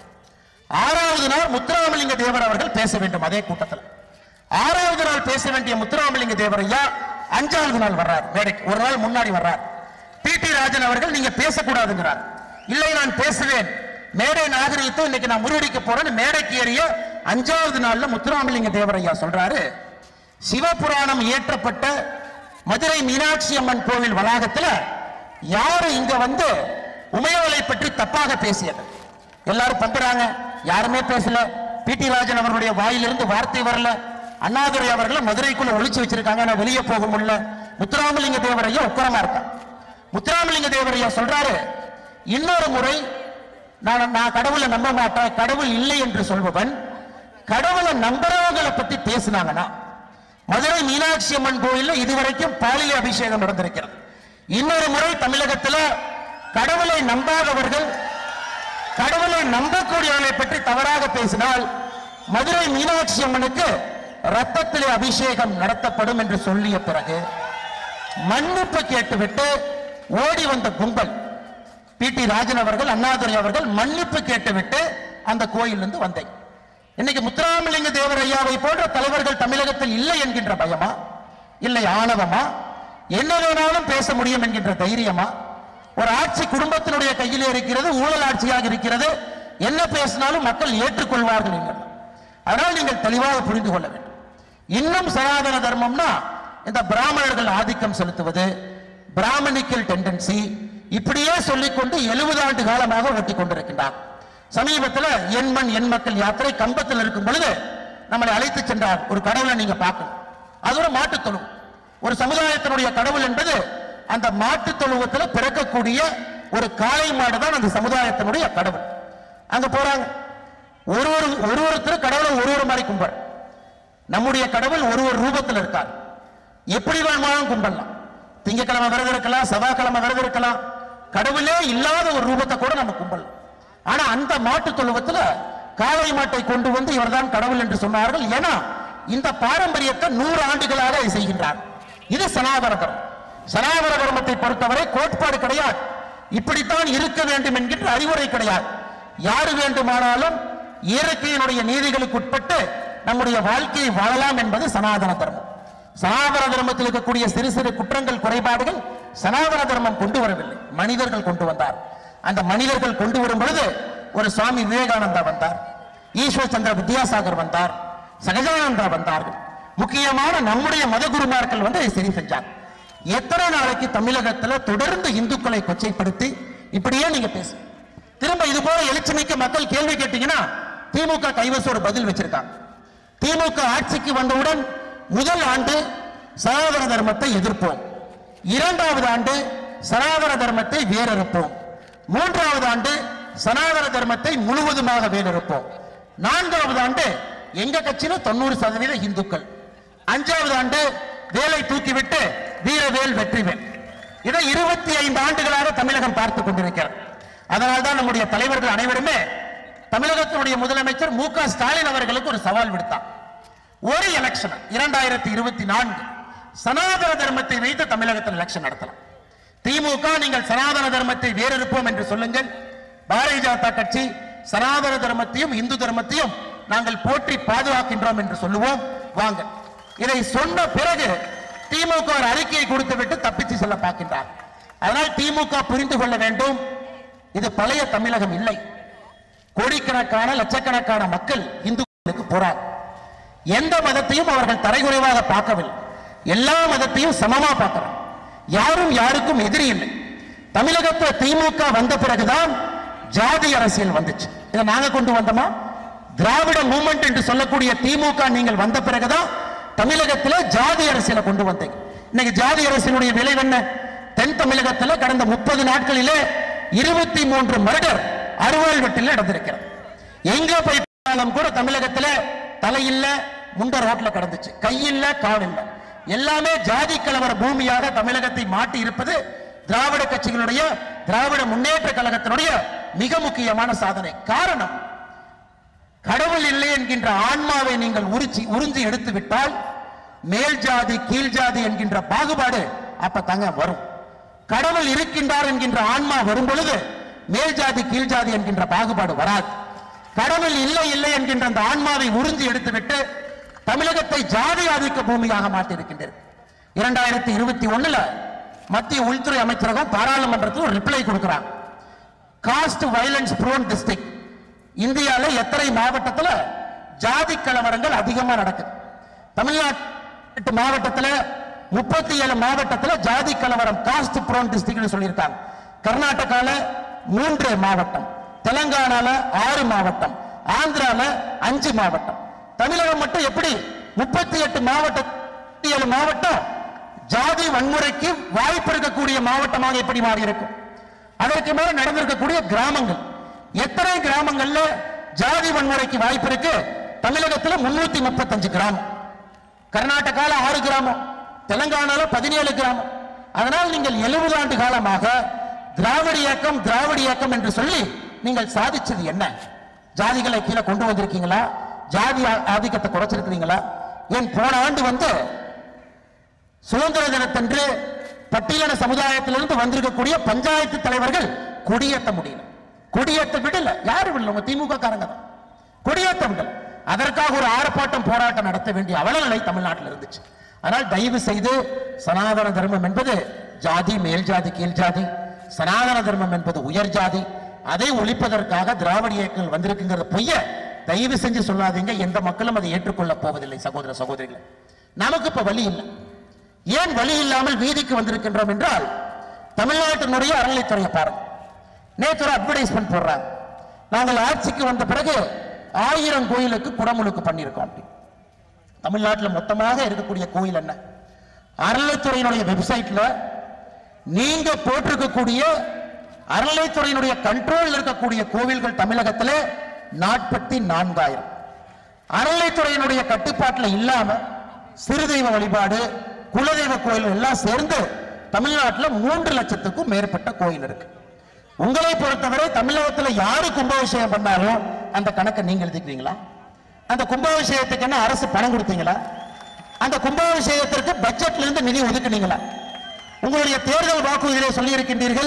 ஆறாவது நாள் முத்துராமலிங்க தேவர் அவர்கள் பேச வேண்டும் அதே கூட்டத்தில் ஆறாவது நாள் பேச வேண்டிய முத்துராமலிங்க தேவர் ஐயா அஞ்சாவது நாள் வர்றார் மேடைக்கு ஒரு நாள் முன்னாடி வர்றார் பி டி ராஜன் அவர்கள் நீங்க பேசக்கூடாதுங்கிறார் இல்லை நான் பேசுவேன் மேடை நாகரிகத்தை இன்னைக்கு நான் முறியடிக்க போறேன்னு மேடைக்கு ஏறிய அஞ்சாவது நாள்ல முத்துராமலிங்க தேவர் ஐயா சொல்றாரு சிவபுராணம் இயற்றப்பட்ட மதுரை மீனாட்சி அம்மன் கோவில் வளாகத்துல யாரு இங்க வந்து உமையவளை பற்றி தப்பாக பேசியது எல்லாரும் பண்றாங்க யாருமே பேசல பிடி ராஜன் அவர்களுடைய வாயிலிருந்து வார்த்தை வரல அண்ணாதுரை அவர்களை மதுரைக்குள்ள ஒளிச்சு வச்சிருக்காங்க நான் வெளியே போக முடியல முத்துராமலிங்க தேவரையா உக்கரமா இருக்கான் முத்துராமலிங்க தேவரையா சொல்றாரு இன்னொரு முறை நான் நான் கடவுளை நம்ப மாட்டேன் கடவுள் இல்லை என்று சொல்பவன் கடவுளை நம்புறவங்களை பத்தி பேசினாங்கன்னா மதுரை மீனாட்சி அம்மன் கோயில்ல இதுவரைக்கும் பாலியல் அபிஷேகம் நடந்திருக்கிறது இன்னொரு முறை தமிழகத்துல கடவுளை நம்பாதவர்கள் கடவுளை நம்பக்கூடியவர்களை பற்றி தவறாக பேசினால் மதுரை மீனாட்சி அம்மனுக்கு ரத்தத்திலே அபிஷேகம் நடத்தப்படும் என்று சொல்லிய பிறகு மன்னிப்பு கேட்டுவிட்டு ஓடி வந்த கும்பல் பி டி ராஜன் அவர்கள் அண்ணாதுரை அவர்கள் மன்னிப்பு கேட்டுவிட்டு அந்த கோயிலிருந்து வந்தேன் இன்னைக்கு முத்துராமலிங்க தேவர் ஐயாவை போன்ற தலைவர்கள் தமிழகத்தில் இல்லை என்கின்ற பயமா இல்லை ஆணவமா என்ன வேணாலும் பேச முடியும் என்கின்ற தைரியமா ஒரு ஆட்சி குடும்பத்தினுடைய கையிலே இருக்கிறது ஊழல் ஆட்சியாக இருக்கிறது என்ன பேசினாலும் மக்கள் ஏற்றுக்கொள்வார்கள் என்கிறது அதனால் நீங்கள் தெளிவாக புரிந்து கொள்ள வேண்டும் இன்னும் சனாதன தர்மம்னா இந்த பிராமணர்கள் ஆதிக்கம் செலுத்துவது பிராமணிக்கல் டெண்டன்சி இப்படியே சொல்லிக்கொண்டு எழுபது ஆண்டு காலமாக ஓட்டி கொண்டிருக்கின்றார் சமீபத்தில் என் மண் என் மக்கள் யாத்திரை கம்பத்தில் இருக்கும் பொழுது நம்மளை அழைத்து சென்றார் ஒரு கடவுளை நீங்க பார்க்கணும் அது ஒரு மாட்டுத் தொழுவம் ஒரு சமுதாயத்தினுடைய கடவுள் என்பது அந்த மாட்டுத் தொழுவத்தில் பிறக்கக்கூடிய ஒரு காளை மாடு தான் அந்த சமுதாயத்தினுடைய கடவுள் அங்க போறாங்க ஒரு ஒரு ஒரு ஒருத்தர் கடவுளை ஒரு ஒரு மாதிரி கும்பிடுற நம்முடைய கடவுள் ஒரு ஒரு ரூபத்தில் இருக்கார் எப்படி வேணுமானாலும் கும்பிடலாம் திங்கக்கிழமை விரதம் இருக்கலாம் செவ்வாய்க்கிழமை விரதம் இருக்கலாம் கடவுளே இல்லாத ஒரு ரூபத்தை கூட நம்ம கும்பிடலாம் ஆனா அந்த மாட்டு தொழுவத்துல காளை மாட்டை கொண்டு வந்து இவர்தான் கடவுள் என்று சொன்னார்கள் ஏன்னா இந்த பாரம்பரியத்தை நூறு ஆண்டுகளாக இதை செய்கின்றார் இது சனாதன தர்மம் சனாதன தர்மத்தை பொறுத்தவரை கோட்பாடு கிடையாது இப்படித்தான் இருக்க வேண்டும் என்கின்ற அறிவுரை கிடையாது யாரு வேண்டுமானாலும் இயற்கையினுடைய நீதிகளுக்கு உட்பட்டு நம்முடைய வாழ்க்கையை வாழலாம் என்பது சனாதன தர்மம் சனாதன தர்மத்தில் இருக்கக்கூடிய சிறு சிறு குற்றங்கள் குறைபாடுகள் சனாதன தர்மம் கொண்டு வரவில்லை மனிதர்கள் கொண்டு வந்தார் அந்த மனிதர்கள் கொண்டு வரும் பொழுது ஒரு சுவாமி விவேகானந்தா வந்தார் ஈஸ்வர் சந்திர வித்யாசாகர் வந்தார் சகஜானந்தா வந்தார்கள் முக்கியமான நம்முடைய மதகுருமார்கள் வந்து அதை சரி செஞ்சாங்க எத்தனை நாளைக்கு தமிழகத்துல தொடர்ந்து இந்துக்களை கொச்சைப்படுத்தி இப்படியே நீங்க பேசு திரும்ப இது போல எழுச்சிமிக்க மக்கள் கேள்வி கேட்டீங்கன்னா திமுக கைவசம் ஒரு பதில் வச்சிருக்காங்க திமுக ஆட்சிக்கு வந்தவுடன் முதல் ஆண்டு சனாதன தர்மத்தை எதிர்ப்போம் இரண்டாவது ஆண்டு சனாதன தர்மத்தை வேறறுப்போம் மூன்றாவது ஆண்டு சனாதன தர்மத்தை முழுவதுமாக வேறறுப்போம் நான்காவது ஆண்டு எங்க கட்சியில தொண்ணூறு சதவீத இந்துக்கள் அஞ்சாவது ஆண்டு வேலை தூக்கிவிட்டு வீரவேல் வெற்றிவேல் இதை இருபத்தி ஐந்து ஆண்டுகளாக தமிழகம் பார்த்து கொண்டிருக்கிறது அதனால்தான் நம்முடைய தலைவர்கள் அனைவருமே தமிழகத்தினுடைய முதலமைச்சர் மு க ஸ்டாலின் அவர்களுக்கு ஒரு சவால் விடுத்தார் ஒரு எலெக்ஷன் இரண்டாயிரத்தி இருபத்தி நான்கு சனாதன தர்மத்தை வைத்து தமிழகத்தில் எலெக்ஷன் நடத்தலாம் திமுக நீங்கள் சனாதன தர்மத்தை வேறறுப்போம் என்று சொல்லுங்கள் பாரதிய ஜனதா கட்சி சனாதன தர்மத்தையும் இந்து தர்மத்தையும் நாங்கள் போற்றி பாதுகாக்கின்றோம் என்று சொல்லுவோம் வாங்க இதை சொன்ன பிறகு திமுக ஒரு அறிக்கையை கொடுத்து விட்டு தப்பிச்சு செல்ல பார்க்கின்றார் அதனால் திமுக புரிந்து கொள்ள வேண்டும் இது பழைய தமிழகம் இல்லை கோடிக்கணக்கான லட்சக்கணக்கான மக்கள் இந்துக்களுக்கு போறாங்க எந்த மதத்தையும் அவர்கள் தரைகுறைவாக பார்க்கவில்லை எல்லா மதத்தையும் சமமா பார்க்கிறாங்க யாரும் யாருக்கும் எதிரி இல்லை தமிழகத்துல திமுக வந்த பிறகுதான் ஜாதி அரசியல் வந்துச்சு இதை நாங்க கொண்டு வந்தோமா திராவிட மூமெண்ட் என்று சொல்லக்கூடிய திமுக நீங்கள் வந்த பிறகுதான் தமிழகத்துல ஜாதி அரசியலை கொண்டு வந்தீங்க இன்னைக்கு ஜாதி அரசியலுடைய விளைவு என்ன தென் தமிழகத்துல கடந்த முப்பது நாட்களிலே இருபத்தி மூன்று மர்டர் அறுவாள் வெட்டில் நடந்திருக்கிறது எங்க போய் பார்த்தாலும் கூட தமிழகத்துல தலை இல்ல முண்ட ரோட்ல கிடந்துச்சு கை இல்ல கால் இல்ல எல்லாமே ஜாதி கலவர பூமியாக தமிழகத்தை மாட்டி இருப்பது திராவிட கட்சிகளுடைய திராவிட முன்னேற்ற கழகத்தினுடைய மிக முக்கியமான சாதனை காரணம் கடவுள் இல்லை என்கின்ற ஆன்மாவை நீங்கள் உரிச்சி உறிஞ்சி எடுத்து விட்டால் மேல் ஜாதி கீழ் ஜாதி என்கின்ற பாகுபாடு அப்ப தாங்க வரும் கடவுள் இருக்கின்றார் என்கின்ற ஆன்மா வரும் பொழுது மேல் ஜாதி கீழ் ஜாதி என்கின்ற பாகுபாடு வராது கடவுள் இல்லை இல்லை என்கின்ற அந்த ஆன்மாவை உறிஞ்சி எடுத்துவிட்டு தமிழகத்தை ஜாதி ஆதிக்க பூமியாக மாற்றி இருக்கின்றது இரண்டாயிரத்தி இருபத்தி ஒண்ணுல மத்திய உள்துறை அமைச்சரகம் பாராளுமன்றத்தில் ஒரு ரிப்ளை கொடுக்கிறாங்க காஸ்ட் வயலன்ஸ் ப்ரோன் டிஸ்ட்ரிக்ட் இந்தியால எத்தனை மாவட்டத்துல ஜாதி கலவரங்கள் அதிகமா நடக்குது தமிழ்நாட்டு மாவட்டத்துல முப்பத்தி ஏழு மாவட்டத்துல ஜாதி கலவரம் காஸ்ட் ப்ரோன் டிஸ்ட்ரிக்ட்னு சொல்லியிருக்காங்க கர்நாடகால மூன்று மாவட்டம் தெலங்கானால ஆறு மாவட்டம் ஆந்திரால அஞ்சு மாவட்டம் தமிழகம் மட்டும் எப்படி முப்பத்தி எட்டு மாவட்டம் ஏழு மாவட்டம் ஜாதி வன்முறைக்கு வாய்ப்பு இருக்கக்கூடிய மாவட்டமாக எப்படி மாறி இருக்கும் அதற்கு மேல நடந்திருக்கக்கூடிய கிராமங்கள் எத்தனை கிராமங்கள்ல ஜாதி வன்முறைக்கு வாய்ப்பு இருக்கு தமிழகத்துல முன்னூத்தி முப்பத்தஞ்சு கிராமம் கர்நாடகால ஆறு கிராமம் தெலங்கானால பதினேழு கிராமம் அதனால் நீங்கள் எழுபது ஆண்டு காலமாக திராவிட இயக்கம் திராவிட இயக்கம் என்று சொல்லி நீங்கள் சாதிச்சது என்ன ஜாதிகளை கீழே கொண்டு வந்திருக்கீங்களா ஜாதி ஆ- ஆதிக்கத்தை குறைச்சிருக்கிறீங்களா ஏன் போன ஆண்டு வந்து சுதந்திர தினத்தன்று பட்டியலின சமுதாயத்திலிருந்து வந்திருக்கக்கூடிய பஞ்சாயத்து தலைவர்கள் கொடியேற்ற முடியல கொடியேற்ற விடல யாரு விடல உங்க திமுக காரங்க தான் கொடியேற்ற விடல அதற்காக ஒரு ஆர்ப்பாட்டம் போராட்டம் நடத்த வேண்டிய அவலநிலை தமிழ்நாட்டில் இருந்துச்சு ஆனால் தயவு செய்து சனாதன தர்மம் என்பது ஜாதி மேல் ஜாதி கீழ் ஜாதி சனாதன தர்மம் என்பது உயர் ஜாதி அதை ஒழிப்பதற்காக திராவிட இயக்கங்கள் வந்திருக்குங்கிறது பொய்ய தயவு செஞ்சு சொல்லாதீங்க எந்த மக்களும் அதை ஏற்றுக்கொள்ள போவதில்லை சகோதர சகோதரிகளை நமக்கு இப்ப வழி இல்லை ஏன் வழி இல்லாமல் வீதிக்கு வந்திருக்கின்றோம் என்றால் தமிழ்நாட்டினுடைய அறநிலைத்துறையை பாருங்க நேற்று ஒரு அட்வர்டைஸ்மெண்ட் போடுறாங்க நாங்கள் ஆட்சிக்கு வந்த பிறகு ஆயிரம் கோயிலுக்கு குடமுழுக்கு பண்ணியிருக்கோம் அப்படி தமிழ்நாட்டில் மொத்தமாக இருக்கக்கூடிய கோயில் என்ன அறநிலைத்துறையினுடைய வெப்சைட்ல நீங்க போட்டிருக்கக்கூடிய அறநிலைத்துறையினுடைய கண்ட்ரோல் இருக்கக்கூடிய கோவில்கள் தமிழகத்திலே நாற்பத்தி நான்காயிரம் அறநிலைத்துறையினுடைய கட்டுப்பாட்டில் இல்லாம சிறுதெய்வ வழிபாடு குலதெய்வ கோயில் எல்லாம் சேர்ந்து தமிழ்நாட்டில் மூன்று லட்சத்துக்கும் மேற்பட்ட கோயில் இருக்கு உங்களை பொறுத்தவரை தமிழகத்தில் யாரு கும்பாபிஷேகம் பண்ணாலும் அந்த கணக்கை நீங்க எழுதிக்கிறீங்களா அந்த கும்பாபிஷேகத்துக்கு என்ன அரசு பணம் கொடுத்தீங்களா அந்த கும்பாபிஷேகத்திற்கு பட்ஜெட்ல இருந்து நிதி ஒதுக்குனீங்களா உங்களுடைய தேர்தல் வாக்குறுதியிலே சொல்லி இருக்கின்றீர்கள்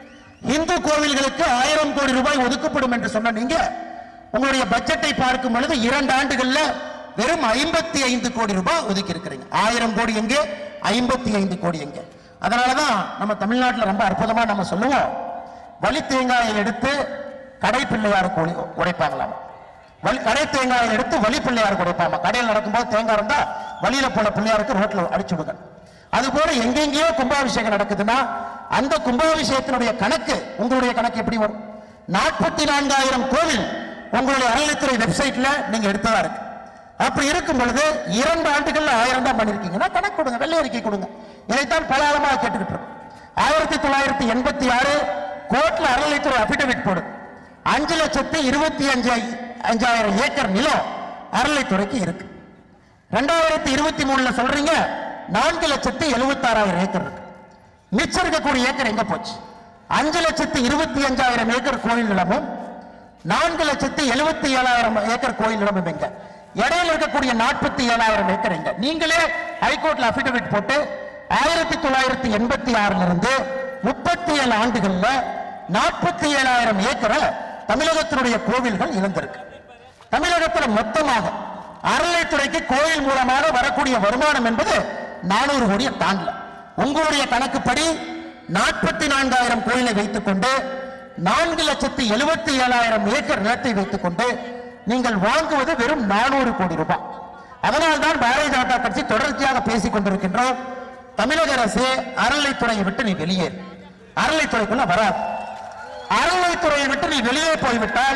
இந்து கோவில்களுக்கு ஆயிரம் கோடி ரூபாய் ஒதுக்கப்படும் என்று சொன்ன நீங்க உங்களுடைய பட்ஜெட்டை பார்க்கும் பொழுது இரண்டு ஆண்டுகள்ல வெறும் ஐம்பத்தி ஐந்து கோடி ரூபாய் ஒதுக்கி இருக்கிறீங்க ஆயிரம் கோடி எங்கே ஐம்பத்தி ஐந்து கோடி எங்கே அதனாலதான் நம்ம தமிழ்நாட்டில் ரொம்ப அற்புதமா நம்ம சொல்லுவோம் வழி தேங்காயை எடுத்து கடை பிள்ளையாருக்கு ஒளி- உடைப்பாங்களாம் வழி கடை தேங்காயை எடுத்து வழி பிள்ளையாருக்கு உடைப்பாங்க கடையில் நடக்கும்போது தேங்காய் இருந்தா வழியில போன பிள்ளையாருக்கு ரோட்ல அடிச்சு விடுங்க அது போல எங்கெங்கேயோ கும்பாபிஷேகம் நடக்குதுன்னா அந்த கும்பாபிஷேகத்தினுடைய கணக்கு உங்களுடைய கணக்கு எப்படி வரும் நாற்பத்தி நான்காயிரம் கோவில் உங்களுடைய அறநிலைத்துறை வெப்சைட்ல நீங்க எடுத்ததா இருக்கு அப்படி இருக்கும் பொழுது இரண்டு ஆண்டுகள்ல ஆயிரம் தான் பண்ணிருக்கீங்கன்னா கணக்கு கொடுங்க வெள்ளை அறிக்கை கொடுங்க இதைத்தான் பல காலமாக கேட்டுக்கிட்டு இருக்கோம் ஆயிரத்தி தொள்ளாயிரத்தி எண்பத்தி ஆறு கோர்ட்ல அறநிலைத்துறை அபிடவிட் போடுது அஞ்சு லட்சத்தி இருபத்தி அஞ்சு அஞ்சாயிரம் ஏக்கர் நிலம் அறநிலைத்துறைக்கு இருக்கு ரெண்டாயிரத்தி இருபத்தி மூணுல சொல்றீங்க நான்கு லட்சத்தி எழுபத்தாறாயிரம் ஏக்கர் இருக்கு மிச்சம் இருக்கக்கூடிய ஏக்கர் எங்க போச்சு அஞ்சு லட்சத்தி இருபத்தி அஞ்சாயிரம் ஏக்கர் கோயில் நிலமும் நான்கு லட்சத்தி எழுபத்தி ஏழாயிரம் ஏக்கர் கோயில் நிலமும் எங்க இடையில இருக்கக்கூடிய நாற்பத்தி ஏழாயிரம் ஏக்கர் எங்க நீங்களே ஹைகோர்ட்ல அபிடவிட் போட்டு ஆயிரத்தி தொள்ளாயிரத்தி எண்பத்தி ஆறுல இருந்து முப்பத்தி ஏழு ஆண்டுகள்ல நாற்பத்தி ஏழாயிரம் ஏக்கரை தமிழகத்தினுடைய கோவில்கள் இழந்திருக்கு தமிழகத்துல மொத்தமாக அறநிலைத்துறைக்கு கோயில் மூலமாக வரக்கூடிய வருமானம் என்பது நானூறு கோடியை தாண்டல உங்களுடைய கணக்குப்படி நாற்பத்தி நான்காயிரம் கோயிலை வைத்துக் கொண்டு நான்கு லட்சத்தி எழுபத்தி ஏழாயிரம் ஏக்கர் நிலத்தை வைத்துக் கொண்டு நீங்கள் வாங்குவது வெறும் நானூறு கோடி ரூபாய் அதனால்தான் பாரதிய ஜனதா கட்சி தொடர்ச்சியாக பேசிக் கொண்டிருக்கின்றோம் தமிழக அரசு அறநிலைத்துறையை விட்டு நீ வெளியேறு அறநிலைத்துறைக்குள்ள வராது அறநிலைத்துறையை விட்டு நீ வெளியே போய்விட்டால்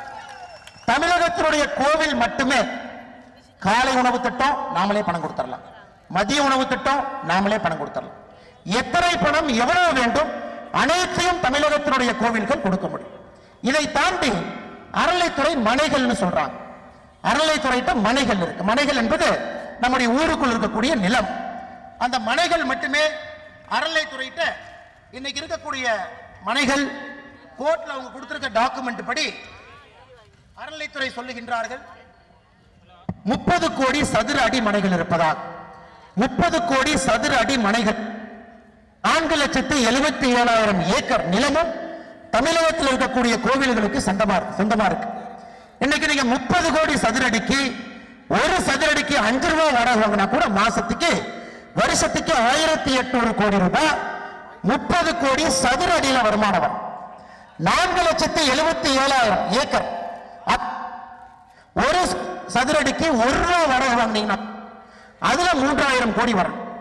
தமிழகத்தினுடைய கோவில் மட்டுமே காலை உணவு திட்டம் நாமளே பணம் கொடுத்துடலாம் மதிய உணவு திட்டம் நாமளே பணம் கொடுத்துடலாம் எத்தனை பணம் எவ்வளவு வேண்டும் அனைத்தையும் தமிழகத்தினுடைய கோவில்கள் கொடுக்க முடியும் இதை தாண்டி அறநிலைத்துறை மனைகள்னு சொல்றாங்க அறநிலைத்துறையிட்ட மனைகள் இருக்கு மனைகள் என்பது நம்முடைய ஊருக்குள் இருக்கக்கூடிய நிலம் அந்த மனைகள் மட்டுமே அறநிலைத்துறையிட்ட இன்னைக்கு இருக்கக்கூடிய மனைகள் கோர்ட்ல அவங்க கொடுத்திருக்க டாக்குமெண்ட் படி அறநிலைத்துறை சொல்லுகின்றார்கள் முப்பது கோடி சதுர அடி மனைகள் இருப்பதாக முப்பது கோடி சதுர அடி மனைகள் நான்கு லட்சத்து எழுபத்தி ஏழாயிரம் ஏக்கர் நிலமும் தமிழகத்தில் இருக்கக்கூடிய கோவில்களுக்கு சொந்தமா இருக்கு சொந்தமா இருக்கு இன்னைக்கு நீங்க முப்பது கோடி சதுர அடிக்கு ஒரு சதுர அடிக்கு அஞ்சு ரூபாய் வாடகை வாங்கினா கூட மாசத்துக்கு வருஷத்துக்கு ஆயிரத்தி எட்நூறு கோடி ரூபாய் முப்பது கோடி சதுர அடியில வருமானம் வரும் நான்கு லட்சத்தி எழுபத்தி ஏழாயிரம் ஏக்கர் அத்- ஒரு சதுரடிக்கு ஒரு ரூபா வாடகை வாங்கினீங்கன்னா அதுல மூன்றாயிரம் கோடி வரும்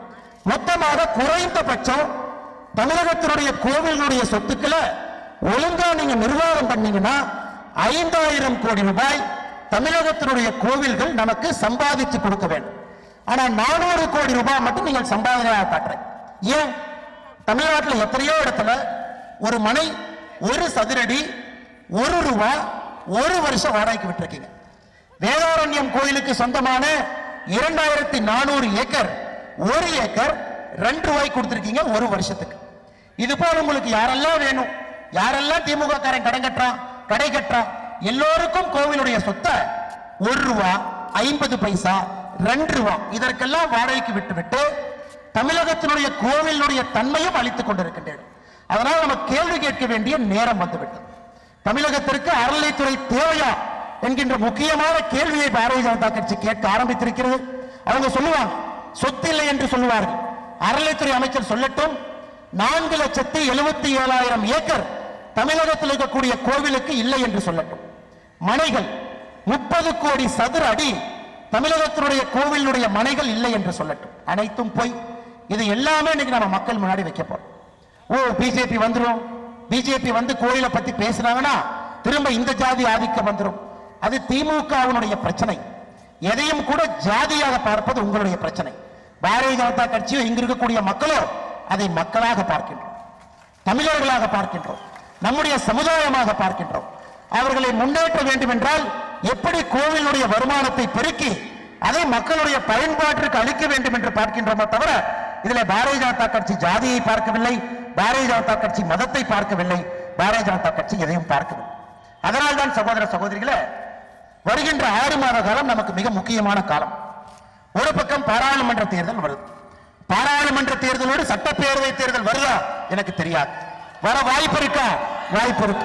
மொத்தமாக குறைந்தபட்சம் தமிழகத்தினுடைய கோவிலுடைய சொத்துக்களை ஒழுங்கா நீங்க நிர்வாகம் பண்ணீங்கன்னா ஐந்தாயிரம் கோடி ரூபாய் தமிழகத்தினுடைய கோவில்கள் நமக்கு சம்பாதிச்சு கொடுக்க வேண்டும் ஆனா நானூறு கோடி ரூபாய் மட்டும் நீங்கள் சம்பாதனையாக காட்டுறேன் ஏன் தமிழ்நாட்டில் எத்தனையோ இடத்துல ஒரு மனை ஒரு சதுரடி ஒரு ரூபா ஒரு வருஷம் வாடகைக்கு விட்டிருக்கீங்க வேதாரண்யம் கோயிலுக்கு சொந்தமான இரண்டாயிரத்தி நானூறு ஏக்கர் ஒரு ஏக்கர் ரெண்டு ரூபாய் கொடுத்திருக்கீங்க ஒரு வருஷத்துக்கு இது போல உங்களுக்கு யாரெல்லாம் வேணும் யாரெல்லாம் திமுக காரன் கடன் கட்டுறான் கடை கட்டுறான் எல்லோருக்கும் கோவிலுடைய சொத்தை ஒரு ரூபா ஐம்பது பைசா ரெண்டு ரூபா இதற்கெல்லாம் வாடகைக்கு விட்டுவிட்டு தமிழகத்தினுடைய கோவிலுடைய தன்மையும் அளித்துக் கொண்டிருக்கின்றன அதனால் நம்ம கேள்வி கேட்க வேண்டிய நேரம் வந்துவிட்டது தமிழகத்திற்கு அறநிலைத்துறை தேவையா என்கின்ற முக்கியமான கேள்வியை பாரதிய ஜனதா கட்சி கேட்க ஆரம்பித்திருக்கிறது அவங்க சொல்லுவாங்க சொத்து இல்லை என்று சொல்லுவார்கள் அறநிலைத்துறை அமைச்சர் சொல்லட்டும் நான்கு லட்சத்தி எழுபத்தி ஏழாயிரம் ஏக்கர் தமிழகத்தில் இருக்கக்கூடிய கோவிலுக்கு இல்லை என்று சொல்லட்டும் மனைகள் முப்பது கோடி சதுர அடி தமிழகத்தினுடைய கோவிலுடைய மனைகள் இல்லை என்று சொல்லட்டும் அனைத்தும் போய் இது எல்லாமே இன்னைக்கு நம்ம மக்கள் முன்னாடி வைக்க போறோம் ஓ பிஜேபி வந்துரும் பிஜேபி வந்து கோயிலை பத்தி பேசுனாங்கன்னா திரும்ப இந்த ஜாதி ஆதிக்கம் வந்துரும் அது திமுகவினுடைய பிரச்சனை எதையும் கூட ஜாதியாக பார்ப்பது உங்களுடைய பிரச்சனை பாரதிய ஜனதா கட்சியோ இங்க இருக்கக்கூடிய மக்களோ அதை மக்களாக பார்க்கின்றோம் தமிழர்களாக பார்க்கின்றோம் நம்முடைய சமுதாயமாக பார்க்கின்றோம் அவர்களை முன்னேற்ற வேண்டும் என்றால் எப்படி கோவிலுடைய வருமானத்தை பெருக்கி அதை மக்களுடைய பயன்பாட்டிற்கு அளிக்க வேண்டும் என்று பார்க்கின்றோமே தவிர இதுல பாரதிய ஜனதா கட்சி ஜாதியை பார்க்கவில்லை பாரதிய ஜனதா கட்சி மதத்தை பார்க்கவில்லை பாரதிய ஜனதா கட்சி எதையும் பார்க்கவில்லை அதனால் தான் சகோதர சகோதரிகளே வருகின்ற ஆறு மாத காலம் நமக்கு மிக முக்கியமான காலம் ஒரு பக்கம் பாராளுமன்ற தேர்தல் வருது பாராளுமன்ற தேர்தலோடு சட்டப்பேரவை தேர்தல் வருதா எனக்கு தெரியாது வர வாய்ப்பு இருக்கா வாய்ப்பு இருக்கு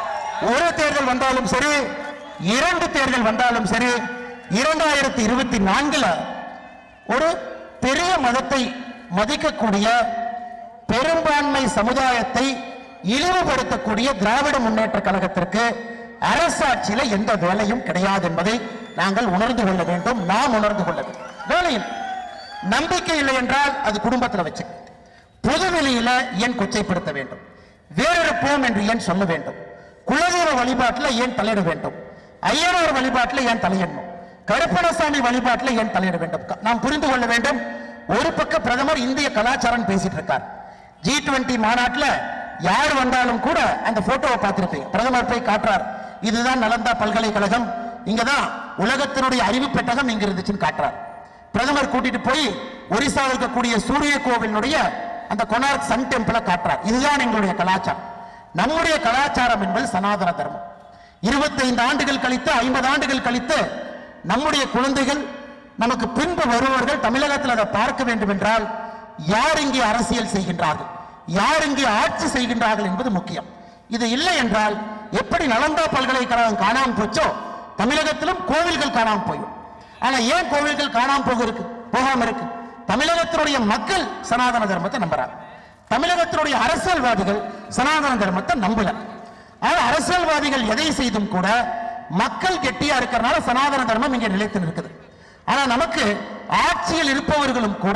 ஒரு தேர்தல் வந்தாலும் சரி இரண்டு தேர்தல் வந்தாலும் சரி இரண்டாயிரத்தி இருபத்தி நான்குல ஒரு பெரிய மதத்தை மதிக்கக்கூடிய பெரும்பான்மை சமுதாயத்தை இழிவுபடுத்தக்கூடிய திராவிட முன்னேற்ற கழகத்திற்கு அரசாட்சியில எந்த வேலையும் கிடையாது என்பதை நாங்கள் உணர்ந்து கொள்ள வேண்டும் நாம் உணர்ந்து கொள்ள வேண்டும் வேலையில் நம்பிக்கை இல்லை என்றால் அது குடும்பத்தில் வச்சு பொதுவெளியில ஏன் கொச்சைப்படுத்த வேண்டும் வேறெடுப்போம் என்று ஏன் சொல்ல வேண்டும் குலதெய்வ வழிபாட்டில் ஏன் தலையிட வேண்டும் ஐயனார் வழிபாட்டில் ஏன் தலையிடணும் கருப்பணசாமி வழிபாட்டில் ஏன் தலையிட வேண்டும் க- நாம் புரிந்து கொள்ள வேண்டும் ஒரு பக்க பிரதமர் இந்திய கலாச்சாரம் பேசிட்டு இருக்கார் ஜி டுவெண்டி மாநாட்டில் யார் வந்தாலும் கூட அந்த போட்டோவை பார்த்திருப்பீங்க பிரதமர் போய் காட்டுறார் இதுதான் நலந்தா பல்கலைக்கழகம் இங்கதான் உலகத்தினுடைய அறிவு பெட்டகம் இங்க இருந்துச்சுன்னு காட்டுறார் பிரதமர் கூட்டிட்டு போய் ஒரிசாவில் இருக்கக்கூடிய சூரிய கோவிலுடைய அந்த கொனார்க் சன் டெம்பிளை காட்டுறார் இதுதான் எங்களுடைய கலாச்சாரம் நம்முடைய கலாச்சாரம் என்பது சனாதன தர்மம் இருபத்தைந்து ஆண்டுகள் கழித்து ஐம்பது ஆண்டுகள் கழித்து நம்முடைய குழந்தைகள் நமக்கு பின்பு வருபவர்கள் தமிழகத்தில் அதை பார்க்க வேண்டும் என்றால் யார் இங்கே அரசியல் செய்கின்றார்கள் யார் இங்கே ஆட்சி செய்கின்றார்கள் என்பது முக்கியம் இது இல்லை என்றால் எப்படி நலந்தா பல்கலைக்கழகம் காணாமல் போச்சோ தமிழகத்திலும் கோவில்கள் காணாமல் போயும் ஆனா ஏன் கோவில்கள் காணாம போக இருக்கு போகாம இருக்கு தமிழகத்தினுடைய மக்கள் சனாதன தர்மத்தை நம்புறாங்க தமிழகத்தினுடைய அரசியல்வாதிகள் சனாதன தர்மத்தை நம்பல ஆனா அரசியல்வாதிகள் எதை செய்தும் கூட மக்கள் கெட்டியா இருக்கிறனால சனாதன தர்மம் இங்கே நிலைத்து நிற்குது ஆனா நமக்கு ஆட்சியில் இருப்பவர்களும் கூட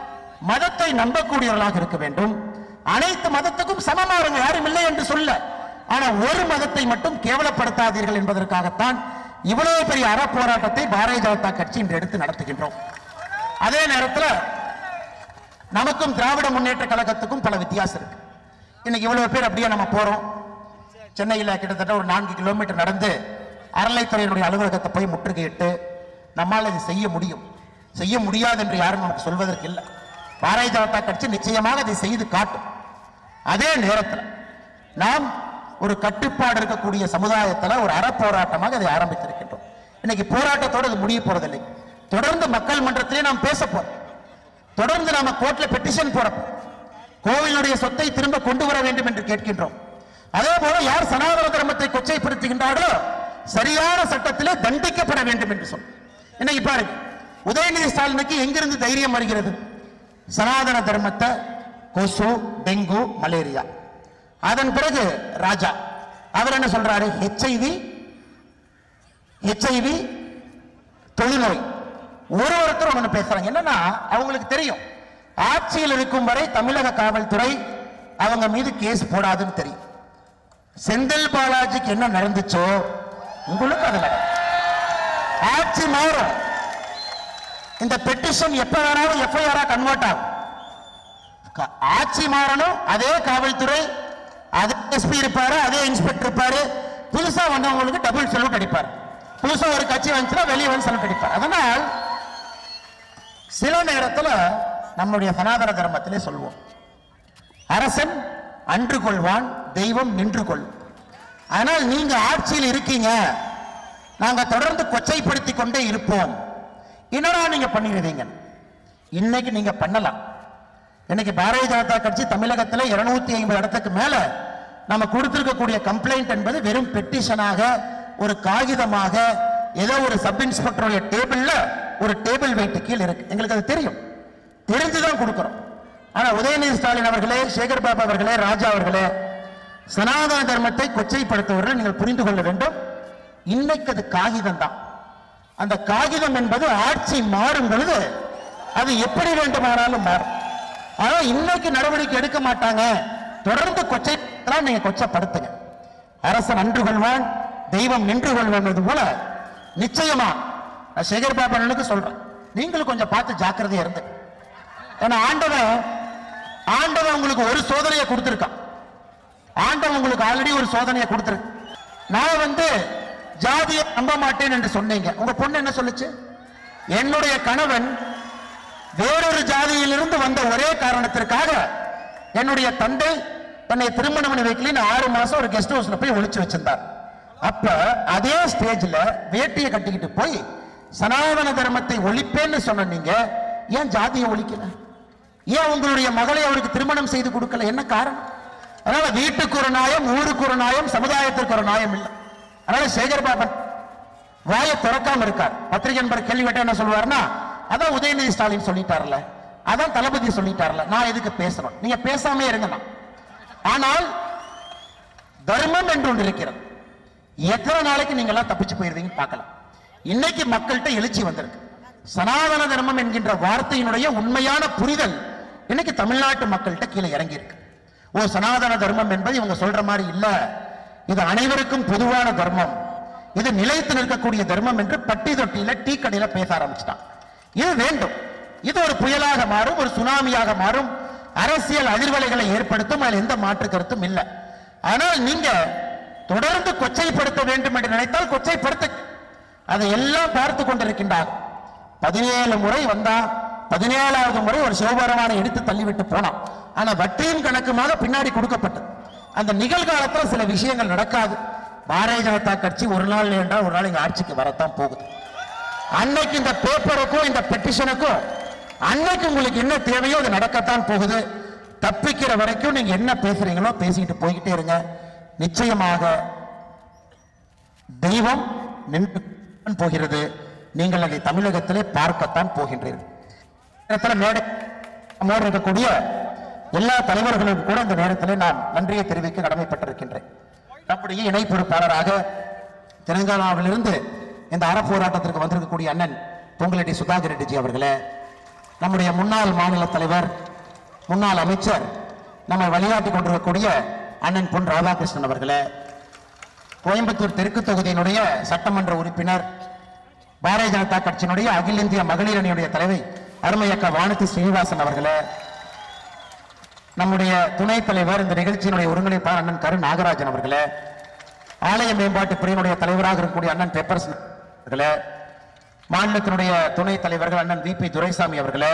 மதத்தை நம்பக்கூடியவர்களாக இருக்க வேண்டும் அனைத்து மதத்துக்கும் சமமாறுங்க யாரும் இல்லை என்று சொல்ல ஆனா ஒரு மதத்தை மட்டும் கேவலப்படுத்தாதீர்கள் என்பதற்காகத்தான் இவ்வளவு பெரிய அறப்போராட்டத்தை பாரதிய ஜனதா கட்சி இன்று எடுத்து நடத்துகின்றோம் அதே நேரத்தில் நமக்கும் திராவிட முன்னேற்ற கழகத்துக்கும் பல வித்தியாசம் இருக்கு இன்னைக்கு இவ்வளவு பேர் அப்படியே நம்ம போறோம் சென்னையில் கிட்டத்தட்ட ஒரு நான்கு கிலோமீட்டர் நடந்து அறநிலைத்துறையினுடைய அலுவலகத்தை போய் முற்றுகையிட்டு நம்மால் இது செய்ய முடியும் செய்ய முடியாது என்று யாரும் நமக்கு சொல்வதற்கு இல்லை பாரதிய ஜனதா கட்சி நிச்சயமாக அதை செய்து காட்டும் அதே நேரத்தில் நாம் ஒரு கட்டுப்பாடு இருக்கக்கூடிய சமுதாயத்தில் ஒரு அறப்போராட்டமாக அதை ஆரம்பித்திருக்கின்றோம் இன்னைக்கு போராட்டத்தோடு அது முடிய போறதில்லை தொடர்ந்து மக்கள் மன்றத்திலே நாம் பேச போறோம் தொடர்ந்து நாம கோர்ட்ல பெட்டிஷன் போட போறோம். கோவிலுடைய சொத்தை திரும்ப கொண்டு வர வேண்டும் என்று கேட்கின்றோம் அதே போல யார் சனாதன தர்மத்தை கொச்சைப்படுத்துகின்றார்களோ சரியான சட்டத்திலே தண்டிக்கப்பட வேண்டும் என்று சொல் இன்னைக்கு பாருங்க உதயநிதி ஸ்டாலினுக்கு எங்கிருந்து தைரியம் வருகிறது சனாதன தர்மத்தை கொசு டெங்கு மலேரியா அதன் பிறகு ராஜா அவர் என்ன சொல்றாரு ஹெச்ஐவி ஹெச்ஐவி தொழுநோய் ஒரு ஒருத்தர் ஒண்ணு பேசுறாங்க என்னன்னா அவங்களுக்கு தெரியும் ஆட்சியில் இருக்கும் வரை தமிழக காவல்துறை அவங்க மீது கேஸ் போடாதுன்னு தெரியும் செந்தில் பாலாஜிக்கு என்ன நடந்துச்சோ உங்களுக்கு அது நடக்கும். ஆட்சி மாறும் இந்த பெட்டிஷன் எப்ப வேணாலும் எஃப்ஐஆரா கன்வெர்ட் ஆகும் க- ஆட்சி மாறணும் அதே காவல்துறை அதே எஸ்பி இருப்பாரு அதே இன்ஸ்பெக்டர் இருப்பாரு புதுசா வந்தவங்களுக்கு டபுள் சல்யூட் அடிப்பார் புதுசா ஒரு கட்சி வந்துச்சுன்னா வெளியே வந்து சல்யூட் அடிப்பார் அதனால் சில நேரத்துல நம்முடைய சனாதன தர்மத்திலே சொல்வோம் அரசன் அன்று கொள்வான் தெய்வம் நின்று கொள்ளும் ஆனால் நீங்க ஆட்சியில் இருக்கீங்க நாங்க தொடர்ந்து கொச்சைப்படுத்தி கொண்டே இருப்போம் என்னடா நீங்க பண்ணிடுவீங்க இன்னைக்கு நீங்க பண்ணலாம் இன்னைக்கு பாரதிய ஜனதா கட்சி தமிழகத்துல 250 ஐம்பது இடத்துக்கு மேல நம்ம கொடுத்திருக்கக்கூடிய கம்ப்ளைண்ட் என்பது வெறும் பெட்டிஷனாக ஒரு காகிதமாக ஏதோ ஒரு சப் இன்ஸ்பெக்டருடைய டேபிள்ல ஒரு டேபிள் வெயிட் கீழ் இருக்கு எங்களுக்கு அது தெரியும் தெரிஞ்சுதான் கொடுக்கிறோம் ஆனா உதயநிதி ஸ்டாலின் அவர்களே சேகர் பாபு அவர்களே ராஜா அவர்களே சனாதன தர்மத்தை கொச்சைப்படுத்துவர்கள் நீங்கள் புரிந்து கொள்ள வேண்டும் இன்னைக்கு அது காகிதம் தான் அந்த காகிதம் என்பது ஆட்சி மாறும் பொழுது அது எப்படி வேண்டுமானாலும் மாறும் ஆனா இன்னைக்கு நடவடிக்கை எடுக்க மாட்டாங்க தொடர்ந்து கொச்சை நீங்க கொச்சப்படுத்துங்க அரசன் அன்று கொள்வான் தெய்வம் நின்று கொள்வது போல நிச்சயமா நான் சேகர் பாபு அண்ணனுக்கு சொல்றேன் நீங்களும் கொஞ்சம் பார்த்து ஜாக்கிரதையா இருந்து ஏன்னா ஆண்டவன் ஆண்டவன் உங்களுக்கு ஒரு சோதனையை கொடுத்திருக்கான் ஆண்டவன் உங்களுக்கு ஆல்ரெடி ஒரு சோதனையை கொடுத்திருக்கு நான் வந்து ஜாதியை நம்ப மாட்டேன் என்று சொன்னீங்க உங்க பொண்ணு என்ன சொல்லுச்சு என்னுடைய கணவன் வேறொரு ஜாதியிலிருந்து வந்த ஒரே காரணத்திற்காக என்னுடைய தந்தை தன்னை திருமணம் பண்ணி வைக்கலன்னு ஆறு மாசம் ஒரு கெஸ்ட் ஹவுஸ்ல போய் ஒளிச்சு வச்சிருந்தார் அப்ப அதே ஸ்டேஜ்ல வேட்டியை கட்டிக்கிட்டு போய் சனாதன தர்மத்தை ஒழிப்பேன்னு சொன்ன நீங்க ஏன் ஜாதியை ஒழிக்கல ஏன் உங்களுடைய மகளை அவருக்கு திருமணம் செய்து கொடுக்கல என்ன காரணம் அதனால வீட்டுக்கு ஒரு நியாயம் ஊருக்கு ஒரு நியாயம் சமுதாயத்திற்கு ஒரு நியாயம் இல்லை அதனால சேகர் பாபன் வாயை திறக்காம இருக்கார் பத்திரிகை நண்பர் கேள்வி கேட்டா என்ன சொல்லுவாருன்னா அதான் உதயநிதி ஸ்டாலின் சொல்லிட்டார்ல அதான் தளபதி சொல்லிட்டார்ல நான் எதுக்கு பேசணும் நீங்க பேசாமே இருங்கண்ணா ஆனால் தர்மம் என்று ஒன்று இருக்கிறது எத்தனை நாளைக்கு நீங்க எல்லாம் தப்பிச்சு போயிருந்தீங்கன்னு பார்க்கலாம் இன்னைக்கு மக்கள்கிட்ட எழுச்சி வந்திருக்கு சனாதன தர்மம் என்கின்ற வார்த்தையினுடைய உண்மையான புரிதல் இன்னைக்கு தமிழ்நாட்டு மக்கள்கிட்ட கீழே இறங்கி இருக்கு ஓ சனாதன தர்மம் என்பது இவங்க சொல்ற மாதிரி இல்ல இது அனைவருக்கும் பொதுவான தர்மம் இது நிலைத்து நிற்கக்கூடிய தர்மம் என்று பட்டி தொட்டியில டீ கடையில பேச ஆரம்பிச்சிட்டான் இது வேண்டும் இது ஒரு புயலாக மாறும் ஒரு சுனாமியாக மாறும் அரசியல் அதிர்வலைகளை ஏற்படுத்தும் அதில் எந்த மாற்று கருத்தும் இல்லை ஆனால் நீங்க தொடர்ந்து கொச்சைப்படுத்த வேண்டும் என்று நினைத்தால் கொச்சைப்படுத்த அதை எல்லாம் பார்த்து கொண்டிருக்கின்றார் பதினேழு முறை வந்தா பதினேழாவது முறை ஒரு சிவபெருமானை எடுத்து தள்ளிவிட்டு போனான் ஆனா வட்டியும் கணக்குமாக பின்னாடி கொடுக்கப்பட்டது அந்த நிகழ்காலத்துல சில விஷயங்கள் நடக்காது பாரதிய ஜனதா கட்சி ஒரு நாள் என்றால் ஒரு நாள் இங்க ஆட்சிக்கு வரத்தான் போகுது அன்னைக்கு இந்த பேப்பருக்கும் இந்த பெட்டிஷனுக்கும் அன்னைக்கு உங்களுக்கு என்ன தேவையோ அது நடக்கத்தான் போகுது தப்பிக்கிற வரைக்கும் நீங்க என்ன பேசுறீங்களோ பேசிட்டு போய்கிட்டே இருங்க நிச்சயமாக தெய்வம் நின்று போகிறது நீங்கள் அதை தமிழகத்திலே பார்க்கத்தான் போகின்றீர்கள் நேரத்தில் மேடை நம்மோடு இருக்கக்கூடிய எல்லா தலைவர்களுக்கும் கூட இந்த நேரத்தில் நான் நன்றியை தெரிவிக்க கடமைப்பட்டிருக்கின்றேன் நம்முடைய இணை பொறுப்பாளராக தெலுங்கானாவிலிருந்து இந்த அறப்போராட்டத்திற்கு வந்திருக்கக்கூடிய அண்ணன் பொங்கலடி சுதாகர் ரெட்டிஜி அவர்களே நம்முடைய முன்னாள் மாநில தலைவர் முன்னாள் அமைச்சர் நம்மை வழிகாட்டி கொண்டிருக்கக்கூடிய அண்ணன் பொன் ராதாகிருஷ்ணன் அவர்களே கோயம்புத்தூர் தெற்கு தொகுதியினுடைய சட்டமன்ற உறுப்பினர் பாரதிய ஜனதா கட்சியினுடைய அகில இந்திய மகளிர் அணியுடைய தலைவி அருமையக்கா வானதி ஸ்ரீனிவாசன் அவர்களே நம்முடைய துணைத் தலைவர் இந்த நிகழ்ச்சியினுடைய ஒருங்கிணைப்பாளர் அண்ணன் கரு நாகராஜன் அவர்களே ஆலய மேம்பாட்டு பிரிவினுடைய தலைவராக இருக்கக்கூடிய அண்ணன் பெப்பர்ஸ் அவர்களே மாநிலத்தினுடைய துணைத் தலைவர்கள் அண்ணன் வி பி துரைசாமி அவர்களே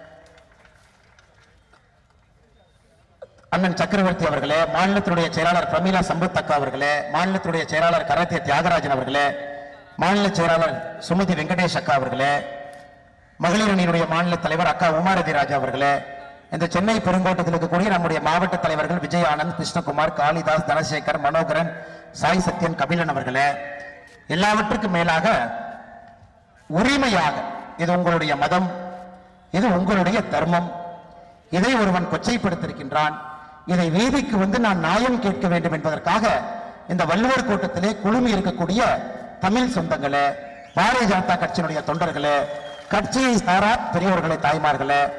அண்ணன் சக்கரவர்த்தி அவர்களே மாநிலத்தினுடைய செயலாளர் பிரமீளா சம்பத் அக்கா அவர்களே மாநிலத்தினுடைய செயலாளர் கராத்தே தியாகராஜன் அவர்களே மாநில செயலாளர் சுமதி வெங்கடேஷ் அக்கா அவர்களே மகளிர் அணியினுடைய மாநில தலைவர் அக்கா உமாரதி ராஜா அவர்களே இந்த சென்னை பெருங்கோட்டத்தில் இருக்கக்கூடிய நம்முடைய மாவட்ட தலைவர்கள் விஜய் ஆனந்த் கிருஷ்ணகுமார் காளிதாஸ் தனசேகர் மனோகரன் சாய் சத்யன் கபிலன் அவர்களே எல்லாவற்றுக்கும் மேலாக உரிமையாக இது உங்களுடைய மதம் இது உங்களுடைய தர்மம் இதை ஒருவன் கொச்சைப்படுத்திருக்கின்றான் இதை வீதிக்கு வந்து நான் நியாயம் கேட்க வேண்டும் என்பதற்காக இந்த வள்ளுவர் கூட்டத்திலே குழுமி இருக்கக்கூடிய தமிழ் சொந்தங்களே பாரதிய ஜனதா கட்சியினுடைய தொண்டர்களே கட்சியை சாரா பெரியவர்களே தாய்மார்களே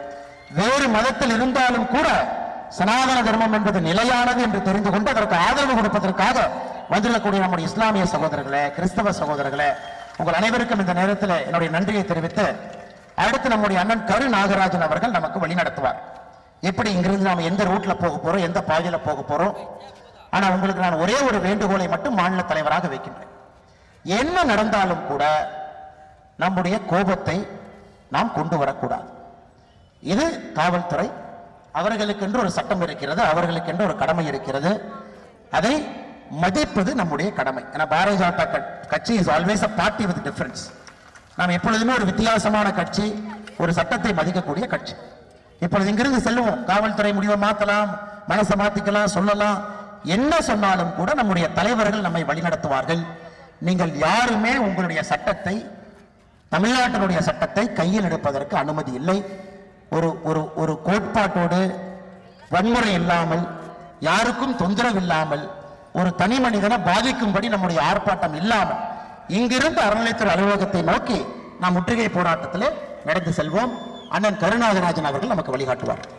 வேறு மதத்தில் இருந்தாலும் கூட சனாதன தர்மம் என்பது நிலையானது என்று தெரிந்து கொண்டு அதற்கு ஆதரவு கொடுப்பதற்காக வந்துள்ளக்கூடிய நம்முடைய இஸ்லாமிய சகோதரர்களே கிறிஸ்தவ சகோதரர்களே உங்கள் அனைவருக்கும் இந்த நேரத்தில் என்னுடைய நன்றியை தெரிவித்து அடுத்து நம்முடைய அண்ணன் கரு நாகராஜன் அவர்கள் நமக்கு வழி நடத்துவார் எப்படி இங்கிருந்து நாம எந்த ரூட்ல போக போறோம் எந்த பாதையில போக போறோம் ஆனா உங்களுக்கு நான் ஒரே ஒரு வேண்டுகோளை மட்டும் மாநில தலைவராக வைக்கின்றேன் என்ன நடந்தாலும் கூட நம்முடைய கோபத்தை நாம் கொண்டு வரக்கூடாது இது காவல்துறை அவர்களுக்கென்று ஒரு சட்டம் இருக்கிறது அவர்களுக்கென்று ஒரு கடமை இருக்கிறது அதை மதிப்பது நம்முடைய கடமை ஏன்னா பாரதிய ஜனதா கட்- கட்சி is always a party with difference நாம் எப்பொழுதுமே ஒரு வித்தியாசமான கட்சி ஒரு சட்டத்தை மதிக்கக்கூடிய கட்சி இப்பொழுது இங்கிருந்து செல்லுவோம் காவல்துறை முடிவை மாத்தலாம் மனசை மாத்திக்கலாம் சொல்லலாம் என்ன சொன்னாலும் கூட நம்முடைய தலைவர்கள் நம்மை வழிநடத்துவார்கள் நீங்கள் யாருமே உங்களுடைய சட்டத்தை தமிழ்நாட்டினுடைய சட்டத்தை கையில் எடுப்பதற்கு அனுமதி இல்லை ஒரு ஒரு ஒரு கோட்பாட்டோடு வன்முறை இல்லாமல் யாருக்கும் தொந்தரவு இல்லாமல் ஒரு தனி மனிதனை பாதிக்கும்படி நம்முடைய ஆர்ப்பாட்டம் இல்லாமல் இங்கிருந்து அறநிலைத்துறை அலுவலகத்தை நோக்கி நாம் முற்றுகை போராட்டத்தில் நடந்து செல்வோம் அண்ணன் கருணாகராஜன் அவர்கள் நமக்கு வழிகாட்டுவார்